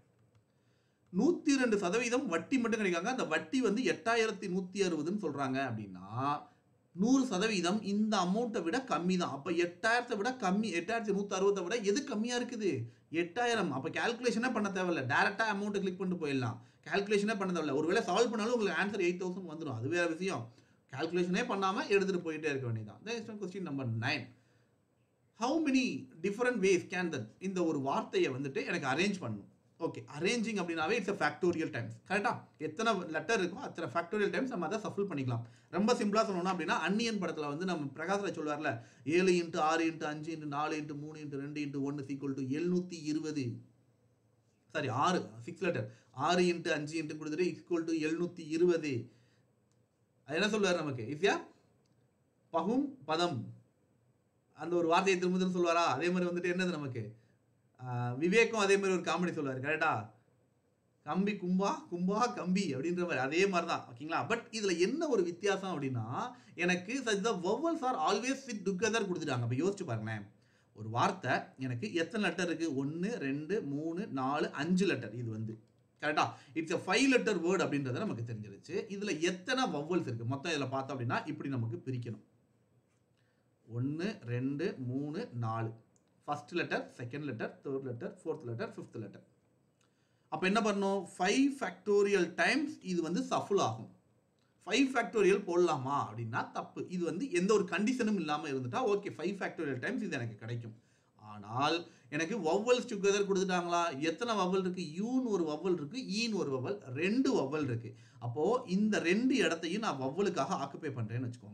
நூற்றி ரெண்டு சதவீதம் வட்டி மட்டும் கிடைக்காங்க அந்த வட்டி வந்து எட்டாயிரத்தி நூற்றி அறுபதுன்னு சொல்கிறாங்க அப்படின்னா நூறு சதவீதம் இந்த அமௌண்ட்டை விட கம்மி தான் அப்போ எட்டாயிரத்தை விட கம்மி எட்டாயிரத்தி நூற்றி அறுபதை விட எது கம்மியாக இருக்குது எட்டாயிரம் அப்போ கேல்குலேஷனே பண்ண தேவையில்ல டேரெக்டாக அமௌண்ட்டை கிளிக் பண்ணிட்டு போயிடலாம் கேல்குலேஷனே பண்ண தேவையில்ல ஒருவேளை சால்வ் பண்ணாலும் உங்களுக்கு ஆன்சர் எயிட் தௌசண்ட் வந்துடும் அது வேற விஷயம் கேல்குலேஷனே பண்ணாமல் எடுத்துகிட்டு போயிட்டே இருக்க வேண்டியதான் next question number nine how many different ways can that இந்த ஒரு வார்த்தையை வந்துட்டு எனக்கு அரேஞ்ச் பண்ணணும் ஓகே அரேஞ்சிங் அப்படின்னாவே இட்ஸ் ஃபேக்டோரியல் டைம்ஸ் கரெக்டா எத்தனை லெட்டர் இருக்கோ அத்தனை ஃபேக்டோரியல் டைம்ஸ் நம்ம அதை சஃபில் பண்ணிக்கலாம் ரொம்ப சிம்பிளாக சொல்லணும் அப்படின்னா அன்னியன் படத்தில் வந்து நம்ம பிரகாசில் சொல்லுவார்ல ஏழு இன்ட்டு ஆறு இன்ட்டு அஞ்சு இன்ட்டு நாலு இன்ட்டு மூணு இன்ட்டு ரெண்டு இன்ட்டு ஒன்று சீக்குவல் டு எழுநூற்றி இருபது சாரி ஆறு சிக்ஸ் லெட்டர் ஆறு இன்ட்டு அஞ்சு இன்ட்டு கொடுத்துட்டு ஈக்குவல் டு எழுநூற்றி இருபது அது என்ன சொல்லுவார் நமக்கு இஃப்யா பகும் பதம் அந்த ஒரு வார்த்தையை திரும்ப திரும்ப சொல்லுவாரா அதே மாதிரி வந்துட்டு என்னது நமக்கு ஆஹ் விவேக்கும் அதே மாதிரி ஒரு காமெடி சொல்லுவார் கரெக்டா கம்பி கும்பா கும்பா கம்பி அப்படின்ற மாதிரி அதே மாதிரி தான் ஓகேங்களா பட் இதில் என்ன ஒரு வித்தியாசம் அப்படின்னா எனக்கு such the vowels are always sit together கொடுத்துட்டாங்க அப்போ யோசிச்சு பாருங்களேன் ஒரு வார்த்தை எனக்கு எத்தனை லெட்டர் இருக்குது ஒன்று ரெண்டு மூணு நாலு அஞ்சு லெட்டர் இது வந்து கரெக்டா it's a five letter word அப்படின்றது நமக்கு தெரிஞ்சிருச்சு இதில் எத்தனை வவ்வல்ஸ் இருக்குது மொத்தம் இதில் பார்த்தோம் அப்படின்னா இப்படி நமக்கு பிரிக்கணும் ஒன்று ரெண்டு மூணு நாலு first letter second letter third letter fourth letter fifth letter அப்போ என்ன பண்ணணும் ஃபைவ் ஃபேக்டோரியல் டைம்ஸ் இது வந்து சஃபுல் ஆகும் ஃபைவ் ஃபேக்டோரியல் போடலாமா அப்படின்னா தப்பு இது வந்து எந்த ஒரு கண்டிஷனும் இல்லாமல் இருந்துட்டா ஓகே ஃபைவ் ஃபேக்டோரியல் டைம்ஸ் இது எனக்கு கிடைக்கும் ஆனால் எனக்கு வவ்வல்ஸ் டுகெதர் கொடுத்துட்டாங்களா எத்தனை வவ்வல் இருக்கு யூன்னு ஒரு வவ்வல் இருக்கு ஈன்னு ஒரு வவ்வல் ரெண்டு வவ்வல் இருக்கு அப்போ இந்த ரெண்டு இடத்தையும் நான் வவ்வலுக்காக ஆக்குப்பை பண்றேன்னு வச்சுக்கோங்க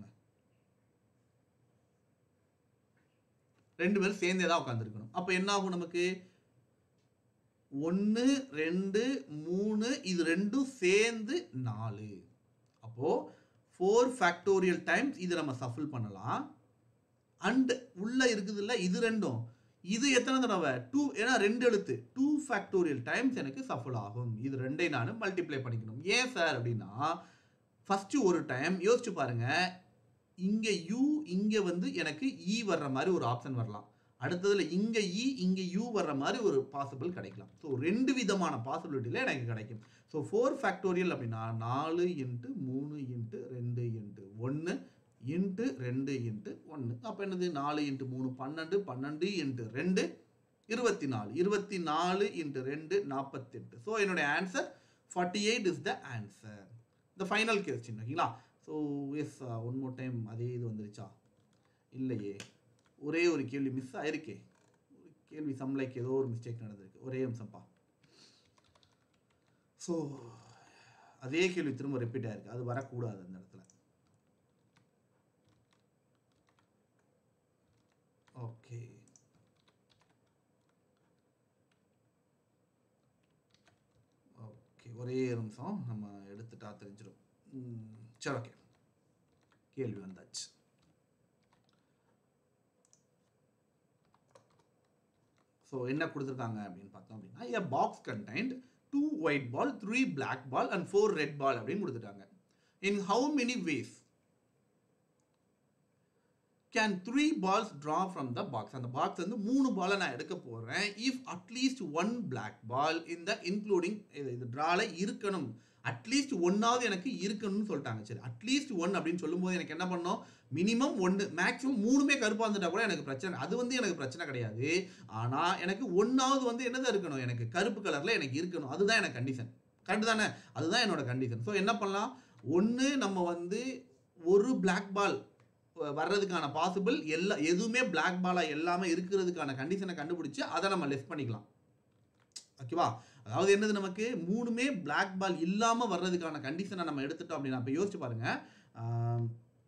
ரெண்டு பேரும் சேர்ந்தே தான் உட்காந்துருக்கணும் அப்போ என்ன ஆகும் நமக்கு ஒன்று ரெண்டு மூணு இது ரெண்டும் சேர்ந்து நாலு அப்போ ஃபோர் ஃபேக்டோரியல் டைம்ஸ் இது நம்ம சஃபில் பண்ணலாம் அண்ட் உள்ள இருக்குது இல்ல இது ரெண்டும் இது எத்தனை தடவை டூ ஏன்னா ரெண்டு எழுத்து டூ ஃபேக்டோரியல் டைம்ஸ் எனக்கு சஃபல் ஆகும் இது ரெண்டையும் நான் மல்டிப்ளை பண்ணிக்கணும் ஏன் சார் அப்படின்னா ஃபஸ்ட்டு ஒரு டைம் யோசிச்சு பாருங்க இங்கே யூ இங்கே வந்து எனக்கு இ வர்ற மாதிரி ஒரு ஆப்ஷன் வரலாம் அடுத்ததுல இங்கே இ இங்கே யூ வர்ற மாதிரி ஒரு பாசிபிள் கிடைக்கலாம் ஸோ ரெண்டு விதமான பாசிபிலிட்டியில் எனக்கு கிடைக்கும் ஸோ ஃபோர் ஃபேக்டோரியல் அப்படின்னா நாலு இன்ட்டு மூணு இன்ட்டு ரெண்டு இன்ட்டு ஒன்று இன்ட்டு ரெண்டு இன்ட்டு ஒன்று அப்போ என்னது நாலு இன்ட்டு மூணு பன்னெண்டு பன்னெண்டு இன்ட்டு ரெண்டு இருபத்தி நாலு இருபத்தி நாலு இன்ட்டு ரெண்டு நாற்பத்தெட்டு ஸோ என்னுடைய answer forty eight is the answer இந்த ஃபைனல் கொஸ்டின் ஓகேங்களா so yes one more time அதே இது வந்துருச்சா இல்லையே ஒரே ஒரு கேள்வி மிஸ் ஆயிருக்கே ஒரு கேள்வி சம்லைக்கு ஏதோ ஒரு மிஸ்டேக் நடந்திருக்கு ஒரே அம்சம்ப்பா ஸோ அதே கேள்வி திரும்ப ரிப்பீட் ஆயிருக்கு அது வரக்கூடாது அந்த இடத்துல ஓகே ஓகே ஒரே நிமிஷம் நம்ம எடுத்துட்டா தெரிஞ்சிடும் ம், சரி ஓகே கேள்வி வந்தாச்சு ஸோ என்ன கொடுத்துருக்காங்க அப்படின்னு பார்த்தோம் அப்படின்னா a box contained two white ball three black ball and four red ball அப்படின்னு கொடுத்துட்டாங்க in how many ways can three balls draw from the box அந்த பாக்ஸ் வந்து மூணு பாலை நான் எடுக்க போகிறேன் if at least one black ball இந்த இன்க்ளூடிங் இது இது ட்ரால இருக்கணும் அட்லீஸ்ட் ஒன்னாவது எனக்கு இருக்கணும்னு சொல்லிட்டாங்க சரி அட்லீஸ்ட் ஒன் அப்படின்னு சொல்லும்போது எனக்கு என்ன பண்ணோம் மினிமம் ஒன்று மேக்ஸிமம் மூணுமே கருப்பாக இருந்துட்டா கூட எனக்கு பிரச்சனை அது வந்து எனக்கு பிரச்சனை கிடையாது ஆனால் எனக்கு ஒன்றாவது வந்து என்னதான் இருக்கணும் எனக்கு கருப்பு கலரில் எனக்கு இருக்கணும் அதுதான் எனக்கு கண்டிஷன் கரெக்டு தானே அதுதான் என்னோட கண்டிஷன் ஸோ என்ன பண்ணலாம் ஒன்று நம்ம வந்து ஒரு பிளாக் பால் வர்றதுக்கான பாசிபிள் எல்லா எதுவுமே பிளாக் பாலாக எல்லாமே இருக்கிறதுக்கான கண்டிஷனை கண்டுபிடிச்சு அதை நம்ம லெஸ் பண்ணிக்கலாம் ஓகேவா அதாவது என்னது நமக்கு மூணுமே பிளாக் பால் இல்லாமல் வர்றதுக்கான கண்டிஷனை நம்ம எடுத்துட்டோம் அப்படின்னா இப்போ யோசிச்சு பாருங்க ஆம்,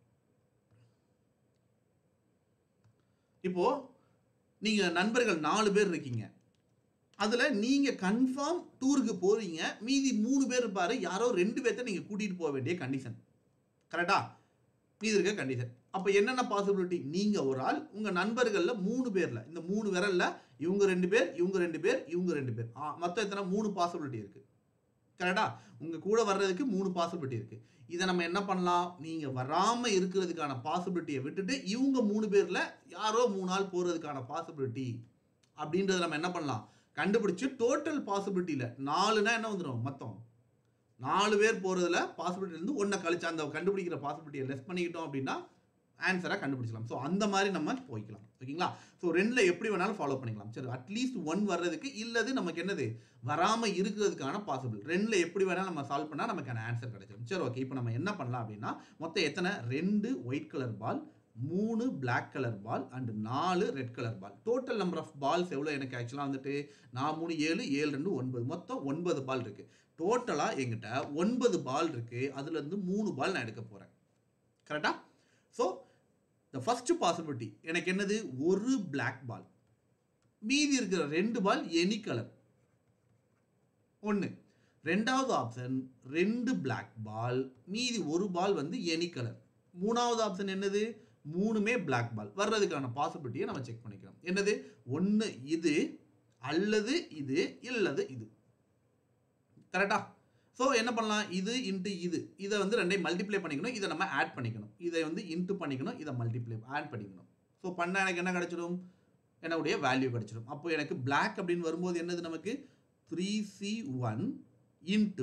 இப்போ நீங்க நண்பர்கள் நாலு பேர் இருக்கீங்க அதுல நீங்க கன்ஃபார்ம் டூருக்கு போறீங்க மீதி மூணு பேர் இருப்பாரு யாரோ ரெண்டு பேர்த்த நீங்க கூட்டிட்டு போக வேண்டிய கண்டிஷன் கரெக்டா மீதி இருக்க கண்டிஷன் அப்ப என்னென்ன பாசிபிலிட்டி நீங்க ஒரு ஆள் உங்க நண்பர்கள்ல மூணு பேர்ல இந்த மூணு விரல்ல இவங்க ரெண்டு பேர் இவங்க ரெண்டு பேர் இவங்க ரெண்டு பேர் ஆ, மொத்தம் எத்தனை மூணு பாசிபிலிட்டி இருக்கு கரெக்டா உங்க கூட வர்றதுக்கு மூணு பாசிபிலிட்டி இருக்கு இதை நம்ம என்ன பண்ணலாம் நீங்க வராம இருக்கிறதுக்கான பாசிபிலிட்டியை விட்டுட்டு இவங்க மூணு பேர்ல யாரோ மூணு ஆள் போறதுக்கான பாசிபிலிட்டி அப்படின்றத நம்ம என்ன பண்ணலாம் கண்டுபிடிச்சு டோட்டல் பாசிபிலிட்டியில நாலுனா என்ன வந்துடும் மொத்தம் நாலு பேர் போறதுல பாசிபிலிட்டி இருந்து ஒன்றை கழிச்சு அந்த கண்டுபிடிக்கிற பாசிபிலிட்டியை லெஸ் பண்ணிக்கிட்டோம் அப்படின்னா ஆன்சரை கண்டுபிடிச்சலாம் ஸோ அந்த மாதிரி நம்ம போய்க்கலாம் ஓகேங்களா ஸோ ரெண்டில் எப்படி வேணாலும் ஃபாலோ பண்ணிக்கலாம் சரி அட்லீஸ்ட் ஒன் வர்றதுக்கு இல்லது நமக்கு என்னது வராமல் இருக்கிறதுக்கான பாசிபிள் ரெண்டில் எப்படி வேணாலும் நம்ம சால்வ் பண்ணால் நமக்கான ஆன்சர் கிடைச்சிடும் சரி ஓகே இப்போ நம்ம என்ன பண்ணலாம் அப்படின்னா மொத்தம் எத்தனை ரெண்டு ஒயிட் கலர் பால் மூணு Black கலர் பால் அண்ட் நாலு red colour ball total number of balls எவ்வளோ எனக்கு ஆக்சுவலாக வந்துட்டு நான் மூணு ஏழு ஏழு ரெண்டு ஒன்பது மொத்தம் ஒன்பது பால் இருக்கு டோட்டலாக எங்கிட்ட ஒன்பது பால் இருக்கு அதுலேருந்து மூணு பால் நான் எடுக்க போகிறேன் கரெக்டா ஸோ த ஃபர்ஸ்ட் பாசிபிலிட்டி எனக்கு என்னது ஒரு Black பால் மீதி இருக்கிற ரெண்டு பால் எனி கலர் ஒன்று ரெண்டாவது ஆப்ஷன் ரெண்டு Black பால் மீதி ஒரு பால் வந்து எனி கலர் மூணாவது ஆப்ஷன் என்னது மூணுமே Black பால் வர்றதுக்கான பாசிபிலிட்டியை நம்ம செக் பண்ணிக்கலாம் என்னது ஒன்று இது அல்லது இது இல்லது இது கரெக்டா ஸோ என்ன பண்ணலாம் இது இன்ட்டு இது இதை வந்து ரெண்டையும் மல்டிப்ளை பண்ணிக்கணும் இதை நம்ம ஆட் பண்ணிக்கணும் இதை வந்து இன்ட்டு பண்ணிக்கணும் இதை மல்டிப்ளை ஆட் பண்ணிக்கணும் ஸோ பண்ண எனக்கு என்ன கிடைச்சிடும் என்னுடைய வேல்யூ கிடைச்சிடும் அப்போ எனக்கு Black அப்படின்னு வரும்போது என்னது நமக்கு த்ரீ சி ஒன் இன்ட்டு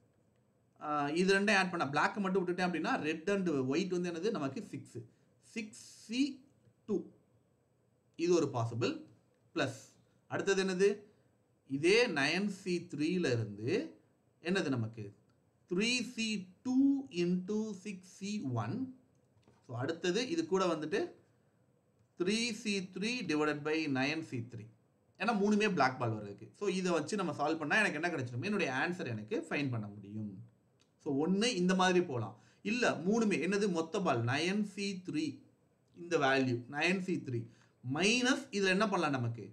இது ரெண்டும் ஆட் பண்ண Black மட்டும் விட்டுட்டேன் அப்படின்னா ரெட் அண்ட் ஒயிட் வந்து என்னது நமக்கு சிக்ஸ் சிக்ஸ் சி டூ இது ஒரு பாசிபிள் ப்ளஸ் அடுத்தது என்னது இதே நயன் சி த்ரீல இருந்து என்னது நமக்கு three C two into six C one so அடுத்தது இது கூட வந்துட்டு three C three divided by nine C three ஏன்னா மூணுமே பிளாக் பால் வருதுக்கு ஸோ இதை வச்சு நம்ம சால்வ் பண்ணால் எனக்கு என்ன கிடைச்சிடும் என்னுடைய ஆன்சர் எனக்கு ஃபைன் பண்ண முடியும் ஸோ ஒன்று இந்த மாதிரி போகலாம் இல்லை மூணுமே என்னது மொத்த பால் நயன் சி த்ரீ இந்த value nine C three minus இதில் என்ன பண்ணலாம் நமக்கு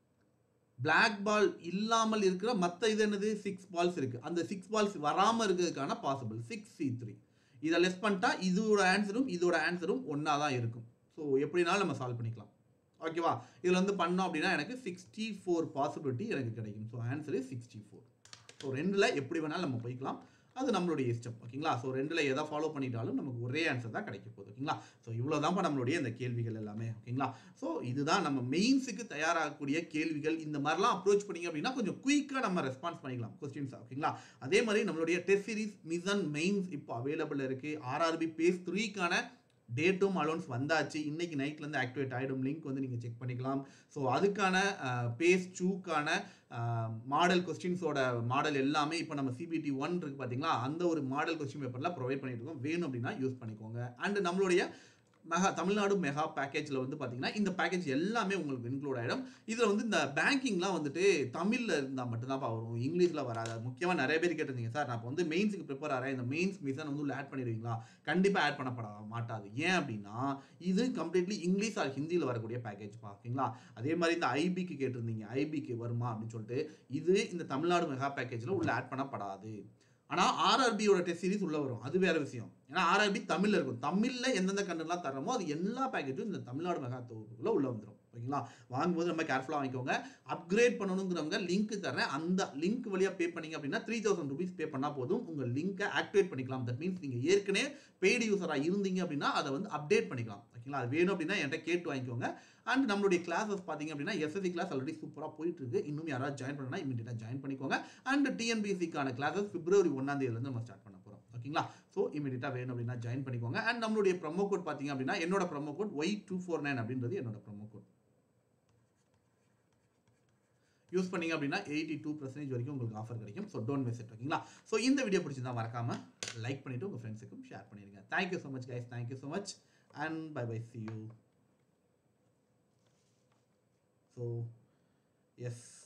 Black பால் இல்லாமல் இருக்கிற மற்ற இது என்னது சிக்ஸ் பால்ஸ் இருக்குது அந்த சிக்ஸ் பால்ஸ் வராமல் இருக்கிறதுக்கான பாசிபிள் சிக்ஸ் சி த்ரீ இதை லெஸ் பண்ணிட்டா இதோட ஆன்சரும் இதோட ஆன்சரும் ஒன்றா தான் இருக்கும் ஸோ எப்படினாலும் நம்ம சால்வ் பண்ணிக்கலாம் ஓகேவா இதில் வந்து பண்ணோம் அப்படின்னா எனக்கு சிக்ஸ்டி ஃபோர் பாசிபிலிட்டி எனக்கு கிடைக்கும் so answer is sixty four so ரெண்டில் எப்படி வேணாலும் நம்ம போய்க்கலாம் அது நம்மளுடைய இஷ்டம் ஓகேங்களா ஸோ ரெண்டில் எதை ஃபாலோ பண்ணிட்டாலும் நமக்கு ஒரே ஆன்சர் தான் கிடைக்க போகுது ஓகேங்களா ஸோ இவ்வளோ தான்ப்பா நம்மளுடைய இந்த கேள்விகள் எல்லாமே ஓகேங்களா ஸோ இதுதான் நம்ம மெயின்ஸுக்கு தயாராகக்கூடிய கேள்விகள் இந்த மாதிரிலாம் அப்ரோச் பண்ணீங்க அப்படின்னா கொஞ்சம் குயிக்காக நம்ம ரெஸ்பான்ஸ் பண்ணிக்கலாம் கொஸ்டின்ஸ் ஓகேங்களா அதே மாதிரி நம்மளுடைய டெஸ்ட் சீரிஸ் மிசன் மெயின்ஸ் இப்போ அவைலபிள் இருக்குது ஆர்ஆர்பி பேஸ் த்ரீக்கான டேட்டும் அலோன்ஸ் வந்தாச்சு இன்னைக்கு நைட்லேருந்து ஆக்டிவேட் ஆகிடும் லிங்க் வந்து நீங்கள் செக் பண்ணிக்கலாம் ஸோ அதுக்கான பேஸ் டூக்கான மாடல் கொஸ்டின்ஸோட மாடல் எல்லாமே இப்போ நம்ம சிபிடி ஒன் இருக்கு பார்த்தீங்களா அந்த ஒரு மாடல் கொஸ்டின் பேப்பர்லாம் ப்ரொவைட் பண்ணிட்டு இருக்கோம் வேணும் அப்படின்னா யூஸ் பண்ணிக்கோங்க அண்ட் நம்மளுடைய மெகா தமிழ்நாடு மெகா பேக்கேஜில் வந்து பார்த்தீங்கன்னா இந்த பேக்கேஜ் எல்லாமே உங்களுக்கு இன்க்ளூட் ஆகிடும் இதில் வந்து இந்த பேங்கிங்லாம் வந்துட்டு தமிழில் இருந்தால் மட்டும்தான் வரும் இங்கிலீஷில் வராது முக்கியமாக நிறைய பேர் கேட்டிருந்தீங்க சார் நான் இப்போ வந்து மெயின்ஸுக்கு ப்ரிப்பேர் ஆகிறேன் இந்த மெயின்ஸ் மிஷன் வந்து உள்ள ஆட் பண்ணிடுவீங்களா கண்டிப்பாக ஆட் பண்ணப்பட மாட்டாது ஏன் அப்படின்னா இது கம்ப்ளீட்லி இங்கிலீஷ் ஆர் ஹிந்தியில் வரக்கூடிய பேக்கேஜ் ஓகேங்களா அதே மாதிரி இந்த ஐபிக்கு கேட்டிருந்தீங்க ஐபிக்கு வருமா அப்படின்னு சொல்லிட்டு இது இந்த தமிழ்நாடு மெகா பேக்கேஜில் உள்ள ஆட் பண்ணப்படாது ஆனால் ஆர்ஆர்பியோட டெஸ்ட் சீரிஸ் உள்ள வரும் அது வேற விஷயம் ஏன்னா ஆர்ஆர்பி தமிழில் இருக்கும் தமிழில் எந்தெந்த கண்டென்ட்லாம் தரமோ அது எல்லா பேக்கேஜும் இந்த தமிழ்நாடு மெகா தொகுப்புக்குள்ளே உள்ள வந்துடும் ஓகேங்களா வாங்கும்போது ரொம்ப கேர்ஃபுல்லாக வாங்கிக்கோங்க அப்கிரேட் பண்ணணுங்கிறவங்க லிங்க் தரேன் அந்த லிங்க் வழியாக பே பண்ணீங்க அப்படின்னா த்ரீ தௌசண்ட் ருபீஸ் பே பண்ணால் போதும் உங்கள் லிங்கை ஆக்டிவேட் பண்ணிக்கலாம் தட் மீன்ஸ் நீங்கள் ஏற்கனவே பெய்டு யூஸராக இருந்தீங்க அப்படின்னா அதை வந்து அப்டேட் பண்ணிக்கலாம் ஓகேங்களா அது வேணும் அப்படின்னா என்கிட்ட கேட்டு வாங்கிக்கோங்க அண்ட் நம்மளுடைய கிளாஸஸ் பார்த்தீங்க அப்படின்னா எஸ்எஸ்சி கிளாஸ் ஆல்ரெடி சூப்பராக போயிட்டு இருக்கு இன்னும் யாராவது ஜாயின் பண்ணனா இமீடியட்டாக ஜாயின் பண்ணிக்கோங்க அண்ட் டிஎன்பிசிக்கான கிளாஸஸ் பிப்ரவரி ஒன்றாம் தேதியிலேருந்து நம்ம ஸ்டார்ட் பண்ண போகிறோம் ஓகேங்களா ஸோ இமீடியட்டாக வேணும் அப்படின்னா ஜாயின் பண்ணிக்கோங்க அண்ட் நம்மளுடைய ப்ரொமோ கோட் பார்த்தீங்க அப்படின்னா என்னோட promo code Y two four nine அப்படின்றது என்னோட ப்ரொமோ கோட் யூஸ் பண்ணீங்க அப்படின்னா எயிட்டி டூ பர்சன்டேஜ் வரைக்கும் உங்களுக்கு ஆஃபர் கிடைக்கும் ஸோ டோன்ட் மிஸ் இட் ஓகேங்களா ஸோ இந்த வீடியோ பிடிச்சிருந்தா மறக்காம லைக் பண்ணிட்டு உங்கள் ஃப்ரெண்ட்ஸுக்கும் ஷேர் பண்ணிடுங்க thank you so much guys thank you so much and bye bye see you so S